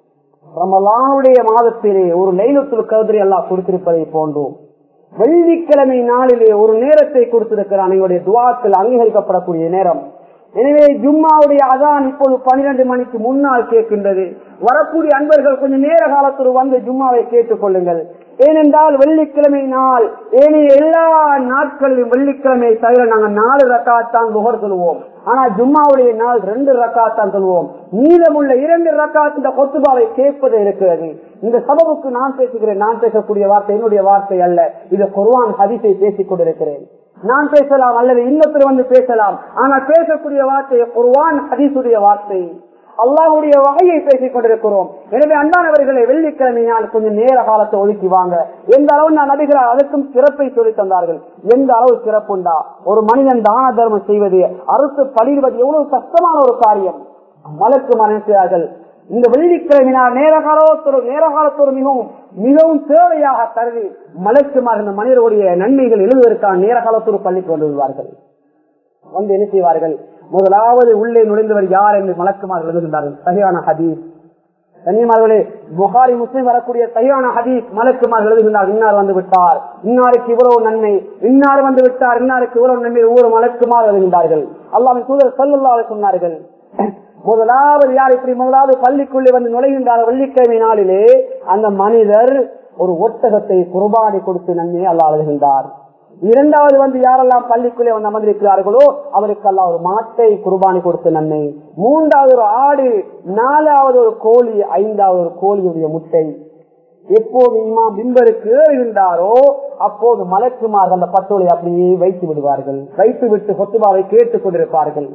ரமலானுடைய மாதத்திலே ஒரு லைலத்துல் கதிரி எல்லாம் கொடுத்திருப்பதை போன்றோம் வெள்ளிக்கிழமை நாளிலே ஒரு நேரத்தை கொடுத்திருக்கிறான் எங்களுடைய துவாக்கள் அங்கீகரிக்கப்படக்கூடிய நேரம் எனவே ஜும்மாவுடைய அதான் இப்போது பனிரெண்டு மணிக்கு முன்னால் கேட்கின்றது வரக்கூடிய அன்பர்கள் கொஞ்சம் நேர காலத்தில் வந்து ஜும்மாவை கேட்டுக் கொள்ளுங்கள் ஏனென்றால் வெள்ளிக்கிழமை நாள் ஏனைய எல்லா நாட்களிலும் வெள்ளிக்கிழமை தவிர நாங்கள் நாலு ரக்காத்தான் புகர் சொல்லுவோம் ஆனா ஜும்மாவுடைய நாள் ரெண்டு ரக்காத்தான் சொல்லுவோம் மீதமுள்ள இரண்டு ரக்காத் இந்த கொத்துபாவை கேட்பது இருக்கிறது இந்த சபபுக்கு நான் பேசுகிறேன் நான் பேசக்கூடிய வார்த்தை என்னுடைய வார்த்தை அல்ல இது குர்வான் ஹதிசை பேசிக் கொண்டிருக்கிறேன் நான் பேசலாம் அல்லது இன்னொருத்தர் வந்து பேசலாம் ஆனால் பேசக்கூடிய வார்த்தை குர்வான் ஹதீசுடைய வார்த்தை அல்லாஹுடைய வகையை பேசிக் கொண்டிருக்கிறோம் எனவே அன்பானவர்களை வெள்ளிக்கிழமையால் கொஞ்சம் நேர காலத்தை ஒதுக்கி வாங்க எந்த அளவு நான் நபிகிறார் அதற்கும் சிறப்பை சொல்லி தந்தார்கள் எந்த அளவு சிறப்புண்டா ஒரு மனிதன் தான தர்மம் செய்வது அரசு பழிடுவது எவ்வளவு கஷ்டமான ஒரு காரியம் மலக்கு மனைக்கிறார்கள் இந்த வெள்ளிக்கிழமையினால் நேர காலத்தோடு நேர காலத்தோடு மிகவும் மிகவும் தேவையாக கருதி மலக்குமார் இந்த மனிதர்களுடைய நன்மைகள் எழுதுவதற்கான நேர காலத்தோடு பள்ளிக்கு கொண்டு வருவார்கள் வந்து என்ன செய்வார்கள் முதலாவது உள்ளே நுழைந்தவர் யார் என்று மலக்குமார்கள் எழுதுகின்றார்கள் சரியான ஹதீஸ் கன்னியமார்களே புகாரி முஸ்லிம் வரக்கூடிய சரியான ஹதீஸ் மலக்குமார் எழுதுகின்றார் இன்னார் வந்து விட்டார் இன்னாருக்கு இவ்வளவு நன்மை இன்னார் வந்து விட்டார் இன்னாருக்கு இவ்வளவு நன்மை ஒவ்வொரு மலக்குமார் எழுதுகின்றார்கள் அல்லாவின் தூதர் சொல்லல்லாத சொன்னார்கள் முதலாவது யார் இப்படி முதலாவது பள்ளிக்குள்ளே வந்து நுழைகின்றார் வெள்ளிக்கிழமை நாளிலே அந்த மனிதர் ஒரு ஒட்டகத்தை குர்பானை கொடுத்து நன்மையை அல்லா அழுகின்றார் இரண்டாவது வந்து யாரெல்லாம் பள்ளிக்குள்ளே வந்து அமர்ந்திருக்கிறார்களோ அவருக்கு எல்லாம் ஒரு மாட்டை குர்பானி கொடுத்த நன்மை மூன்றாவது ஒரு ஆடு நாலாவது ஒரு கோழி ஐந்தாவது ஒரு கோழியுடைய முட்டை எப்போது இமா பிம்பருக்கு ஏறுகின்றாரோ அப்போது மலக்குமார்கள் அந்த பட்டோலை அப்படியே வைத்து விடுவார்கள் வைத்து விட்டு சொத்துபாவை கேட்டுக் கொண்டிருப்பார்கள்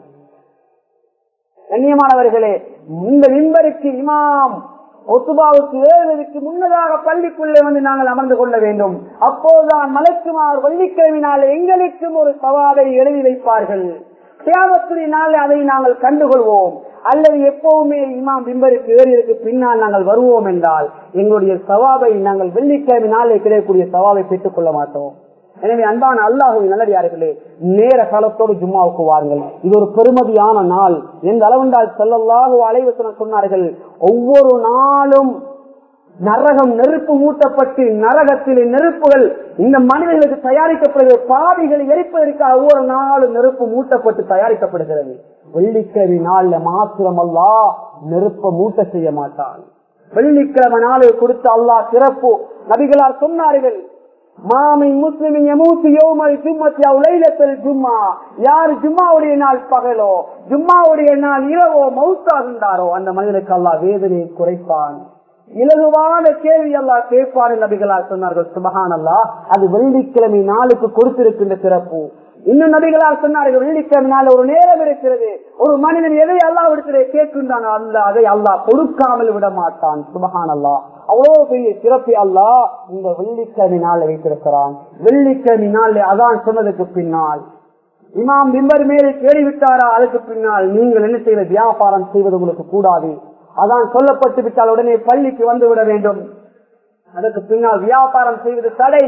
கண்ணியமானவர்களே இந்த விம்பருக்கு இமாம் ஒத்துபாவுக்கு ஏறுவதற்கு முன்னதாக பள்ளிக்குள்ளே வந்து நாங்கள் அமர்ந்து கொள்ள வேண்டும் அப்போதுதான் மலக்குமார் வெள்ளிக்கிழமையினால் எங்களுக்கும் ஒரு சவாலை எழுதி வைப்பார்கள் தியாகத்துடைய நாள் அதை நாங்கள் கண்டுகொள்வோம் அல்லது எப்பவுமே இமாம் பிம்பருக்கு ஏறியதற்கு பின்னால் நாங்கள் வருவோம் என்றால் எங்களுடைய சவாபை நாங்கள் வெள்ளிக்கிழமை நாளில் கிடைக்கக்கூடிய சவாபை பெற்றுக் கொள்ள மாட்டோம் எனவே அன்பான அல்லாஹுவை நல்லடியார்களே நேர காலத்தோடு ஜும்மாவுக்கு வாருங்கள் இது ஒரு பெருமதியான நாள் எந்த அளவுண்டால் செல்லல்லாஹு அலைவசன சொன்னார்கள் ஒவ்வொரு நாளும் நரகம் நெருப்பு மூட்டப்பட்டு நரகத்திலே நெருப்புகள் இந்த மனிதர்களுக்கு தயாரிக்கப்படுகிறது பாவிகளை எரிப்பதற்காக ஒவ்வொரு நாளும் நெருப்பு மூட்டப்பட்டு தயாரிக்கப்படுகிறது வெள்ளிக்கிழமை நாள்ல மாத்திரம் அல்லா நெருப்ப மூட்ட செய்ய மாட்டான் வெள்ளிக்கிழமை நாளை கொடுத்த அல்லாஹ் சிறப்பு நபிகளார் சொன்னார்கள் மாமை முஸ்லிமின் எமூத்து யோமல் ஜும்மத்தி அவுலைலத்தில் ஜும்மா யார் ஜும்மாவுடைய நாள் பகலோ ஜும்மாவுடைய நாள் இரவோ மவுத்தாகின்றாரோ அந்த மனிதனுக்கு அல்லாஹ் வேதனையை குறைப்பான் இலகுவான கேள்வி எல்லாம் கேட்பாரு நபிகளால் சொன்னார்கள் சுபஹான் அல்லா அது வெள்ளிக்கிழமை நாளுக்கு கொடுத்திருக்கின்ற சிறப்பு இன்னும் நபிகளால் சொன்னார்கள் வெள்ளிக்கிழமை நாள் ஒரு நேரம் இருக்கிறது ஒரு மனிதன் எதை அல்லா விடத்திலே கேட்கின்றான் அல்ல அதை அல்லாஹ் கொடுக்காமல் விட மாட்டான் சுபஹான் அல்லா அவ்வளவு பெரிய சிறப்பை அல்லா இந்த வெள்ளிக்கிழமை நாள் வைத்திருக்கிறான் வெள்ளிக்கிழமை நாள் அதான் சொன்னதுக்கு பின்னால் இமாம் பிம்பர் மேலே கேள்விவிட்டாரா அதுக்கு பின்னால் நீங்கள் என்ன செய்வது வியாபாரம் செய்வது உங்களுக்கு கூடாது அதான் சொல்லப்பட்டு விட்டால் உடனே பள்ளிக்கு வந்து விட வேண்டும் அதற்கு பின்னால் வியாபாரம் செய்வது தடை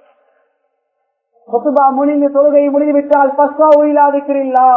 கொத்துபா முடிந்து தொழுகையை முடிந்துவிட்டால் பஸ்வா உயிலாதிக்கிறீர்களா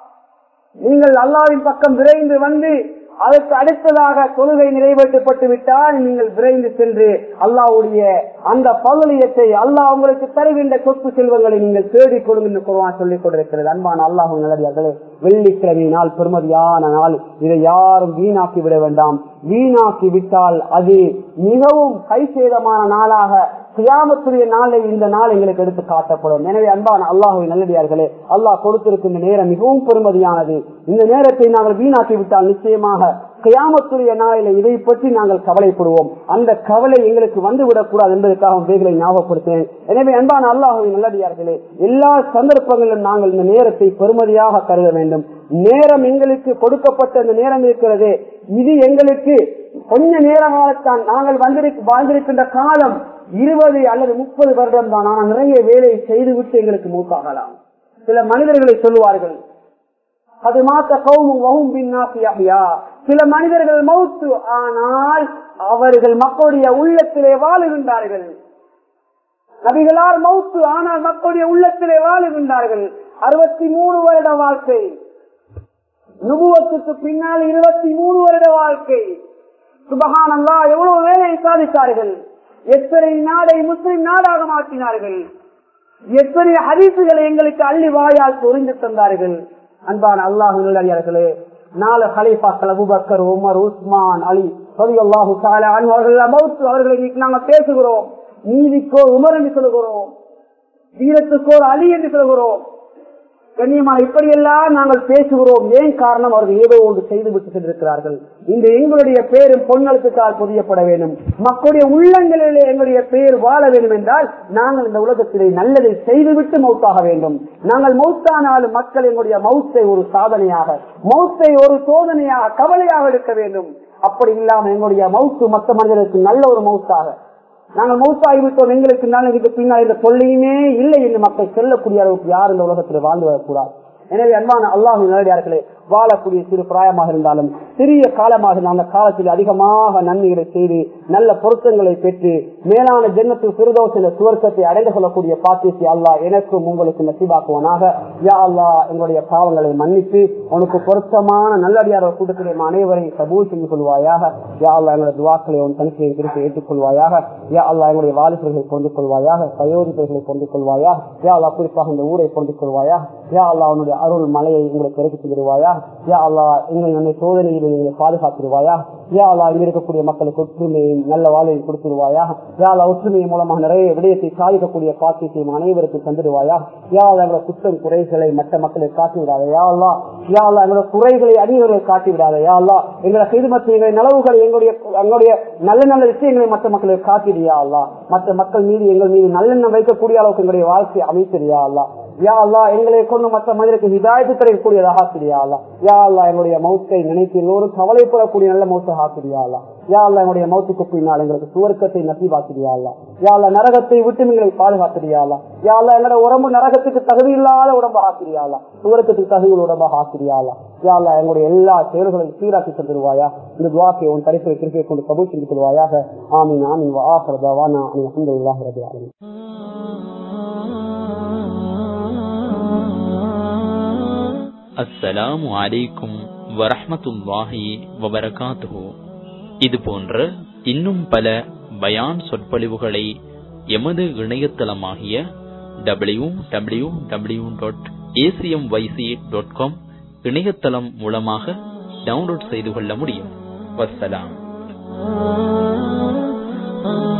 நீங்கள் அல்லாவின் பக்கம் விரைந்து வந்து அதற்கு அடுத்ததாக தொழுகை நிறைவேற்றப்பட்டு விட்டால் நீங்கள் விரைந்து சென்று அல்லாவுடைய அந்த பகுதியத்தை அல்லாஹ் உங்களுக்கு தருகின்ற சொத்து செல்வங்களை நீங்கள் தேடிக் கொடுங்க குருவான் சொல்லிக் கொண்டிருக்கிறது அன்பான அல்லாஹும் நல்லடியார்களே வெள்ளிக்கிழமை நாள் பெருமதியான நாள் இதை யாரும் வீணாக்கி விட வேண்டாம் வீணாக்கி விட்டால் அது மிகவும் கைசேதமான நாளாக கியாமத்துடைய நாளை இந்த நாள் எங்களுக்கு எடுத்து காட்டப்படும் எனவே அன்பான அல்லாஹுவை நல்லடியார்களே அல்லாஹ் கொடுத்திருக்கின்ற நேரம் மிகவும் பெருமதியானது இந்த நேரத்தை நாங்கள் வீணாக்கி விட்டால் நிச்சயமாக கியாமத்துடைய நாளில இதை பற்றி நாங்கள் கவலைப்படுவோம் அந்த கவலை எங்களுக்கு வந்துவிடக் கூடாது என்பதற்காக வேகளை ஞாபகப்படுத்தேன் எனவே அன்பான அல்லாஹுவை நல்லடியார்களே எல்லா சந்தர்ப்பங்களிலும் நாங்கள் இந்த நேரத்தை பெருமதியாக கருத வேண்டும் நேரம் எங்களுக்கு கொடுக்கப்பட்ட இந்த நேரம் இருக்கிறதே இது எங்களுக்கு கொஞ்ச நேரமாகத்தான் நாங்கள் வந்திருக்க வாழ்ந்திருக்கின்ற காலம் இருபது அல்லது முப்பது வருடம் தான் ஆனால் நிறைய வேலையை செய்துவிட்டு எங்களுக்கு மூக்காகலாம் சில மனிதர்களை சொல்லுவார்கள் அது மாத்த கவுமும் வகும் பின்னாசியா சில மனிதர்கள் மௌத்து ஆனால் அவர்கள் மக்களுடைய உள்ளத்திலே வாழுகின்றார்கள் நபிகளார் மௌத்து ஆனால் மக்களுடைய உள்ளத்திலே வாழுகின்றார்கள் அறுபத்தி மூணு வருட வாழ்க்கை நுபுவத்துக்கு பின்னால் இருபத்தி மூணு வருட வாழ்க்கை சுபகானல்லா எவ்வளவு வேலையை சாதித்தார்கள் எத்தனை நாடை முஸ்லிம் நாடாக மாற்றினார்கள் எத்தனை ஹரிசுகளை எங்களுக்கு அள்ளி வாயால் புரிந்து தந்தார்கள் அன்பான அல்லாஹ் நல்லடியார்களே நாலு ஹலீஃபாக்கள் அபுபக்கர் உமர் உஸ்மான் அலி அல்லாஹு அவர்கள் அவர்களை நாங்கள் பேசுகிறோம் நீதிக்கோ உமர் என்று சொல்கிறோம் வீரத்துக்கோ அலி என்று சொல்கிறோம் கண்ணியமான இப்படியெல்லாம் நாங்கள் பேசுகிறோம் ஏன் காரணம் அவர்கள் ஏதோ ஒன்று செய்து விட்டு சென்றிருக்கிறார்கள் இந்த எங்களுடைய பேரும் பொன்னெழுத்துக்கால் புரியப்பட வேண்டும் மக்களுடைய உள்ளங்களிலே எங்களுடைய பெயர் வாழ வேண்டும் என்றால் நாங்கள் இந்த உலகத்திலே நல்லதை செய்துவிட்டு மௌத்தாக வேண்டும் நாங்கள் மௌத்தானாலும் மக்கள் எங்களுடைய மௌத்தை ஒரு சாதனையாக மௌத்தை ஒரு சோதனையாக கவலையாக எடுக்க வேண்டும் அப்படி இல்லாமல் எங்களுடைய மௌத்து மற்ற மனிதர்களுக்கு நல்ல ஒரு மௌத்தாக நாங்கள் மௌத்தாகிவிட்டோம் எங்களுக்கு நான் இதுக்கு பின்னால் இந்த தொல்லையுமே இல்லை என்று மக்கள் செல்லக்கூடிய அளவுக்கு யார் இந்த உலகத்தில் வாழ்ந்து வரக்கூடாது எனவே அன்பான அல்லாஹு நேரடியார்களே வாழக்கூடிய சிறு பிராயமாக இருந்தாலும் சிறிய காலமாக அந்த காலத்தில் அதிகமாக நன்மைகளை செய்து நல்ல பொருத்தங்களை பெற்று மேலான ஜென்மத்தில் சிறுதோஷ இந்த சுவர்க்கத்தை அடைந்து கொள்ளக்கூடிய பாத்தியத்தை அல்லாஹ் எனக்கும் உங்களுக்கு நசிபாக்குவனாக யா அல்லா எங்களுடைய பாவங்களை மன்னித்து உனக்கு பொருத்தமான நல்லடியார் கூட்டத்திலே அனைவரையும் கபூல் செய்து கொள்வாயாக யா அல்லா எங்களுடைய துவாக்களை உன் தனிக்கையை குறித்து ஏற்றுக்கொள்வாயாக யா அல்லா எங்களுடைய வாலிபர்களை கொண்டு கொள்வாயாக வயோதிபர்களை கொண்டு கொள்வாயாக யா அல்லா குறிப்பாக இந்த ஊரை கொண்டு கொள்வாயாக யா அல்லா உன்னுடைய அருள் மலையை எங்களுக்கு பெருக்கி தருவாயா யா அல்லா எங்களை நம்மை சோதனையில் எங்களை பாதுகாத்துருவாயா யா அல்லா இங்க இருக்கக்கூடிய மக்களுக்கு ஒற்றுமையை நல்ல வாழ்வை கொடுத்துருவாயா யா அல்லா ஒற்றுமையின் மூலமாக நிறைய விடயத்தை சாதிக்கக்கூடிய பாக்கியத்தையும் அனைவருக்கும் தந்துடுவாயா யா அல்லா எங்களோட குற்றம் குறைகளை மற்ற மக்களை காட்டி விடாத யா அல்லா யா அல்லா எங்களோட குறைகளை அடியவர்களை காட்டி விடாத யா அல்லா எங்களை செய்துமற்ற எங்களுடைய நலவுகள் எங்களுடைய எங்களுடைய நல்ல நல்ல விஷயங்களை மற்ற மக்களுக்கு காட்டிடுயா அல்லா மற்ற மக்கள் மீது எங்கள் மீது நல்லெண்ணம் வைக்கக்கூடிய அளவுக்கு எங்களுடைய வாழ்க்கையை அமைத்திருயா அல்லா யா அல்லா எங்களை கொண்டு மற்ற மனிதருக்கு ஹிதாயத்து தரக்கூடியதாக ஆக்கிரியா அல்லா யா அல்லா எங்களுடைய மௌத்தை நினைத்து எல்லோரும் கவலைப்படக்கூடிய நல்ல மௌத்த ஆக்கிரியா அல்லா யா அல்லா எங்களுடைய மௌத்துக்கு பின்னால் எங்களுக்கு சுவர்க்கத்தை நசீபாக்கிறியா அல்லா யா அல்லா நரகத்தை விட்டு எங்களை பாதுகாக்கிறியா அல்லா யா அல்லா எங்களோட உடம்பு நரகத்துக்கு தகுதி இல்லாத உடம்பு ஆக்கிரியா அல்லா சுவர்க்கத்துக்கு தகுதியில் உடம்பாக ஆக்கிரியா அல்லா யா அல்லா எங்களுடைய எல்லா செயல்களையும் சீராக்கி தந்துருவாயா இந்த துவாக்கை உன் தரிசன கிருப்பை கொண்டு கபூல் செஞ்சு கொள்வாயாக ஆமீன் ஆமீன் வா ஆஃபர் தவானா அல்ஹம்துலில்லாஹி ரபில் ஆலமீன் அஸ்ஸலாமு அலைக்கும் வரஹ்மத்துல்லாஹி வபரகாத்துஹு இது போன்ற இன்னும் பல பயான் சொற்பொழிவுகளை எமது இணையதளமாகிய W W W dot ACM YC dot com இணையதளம் மூலமாக டவுன்லோட் செய்து கொள்ள முடியும் வஸ்ஸலாம்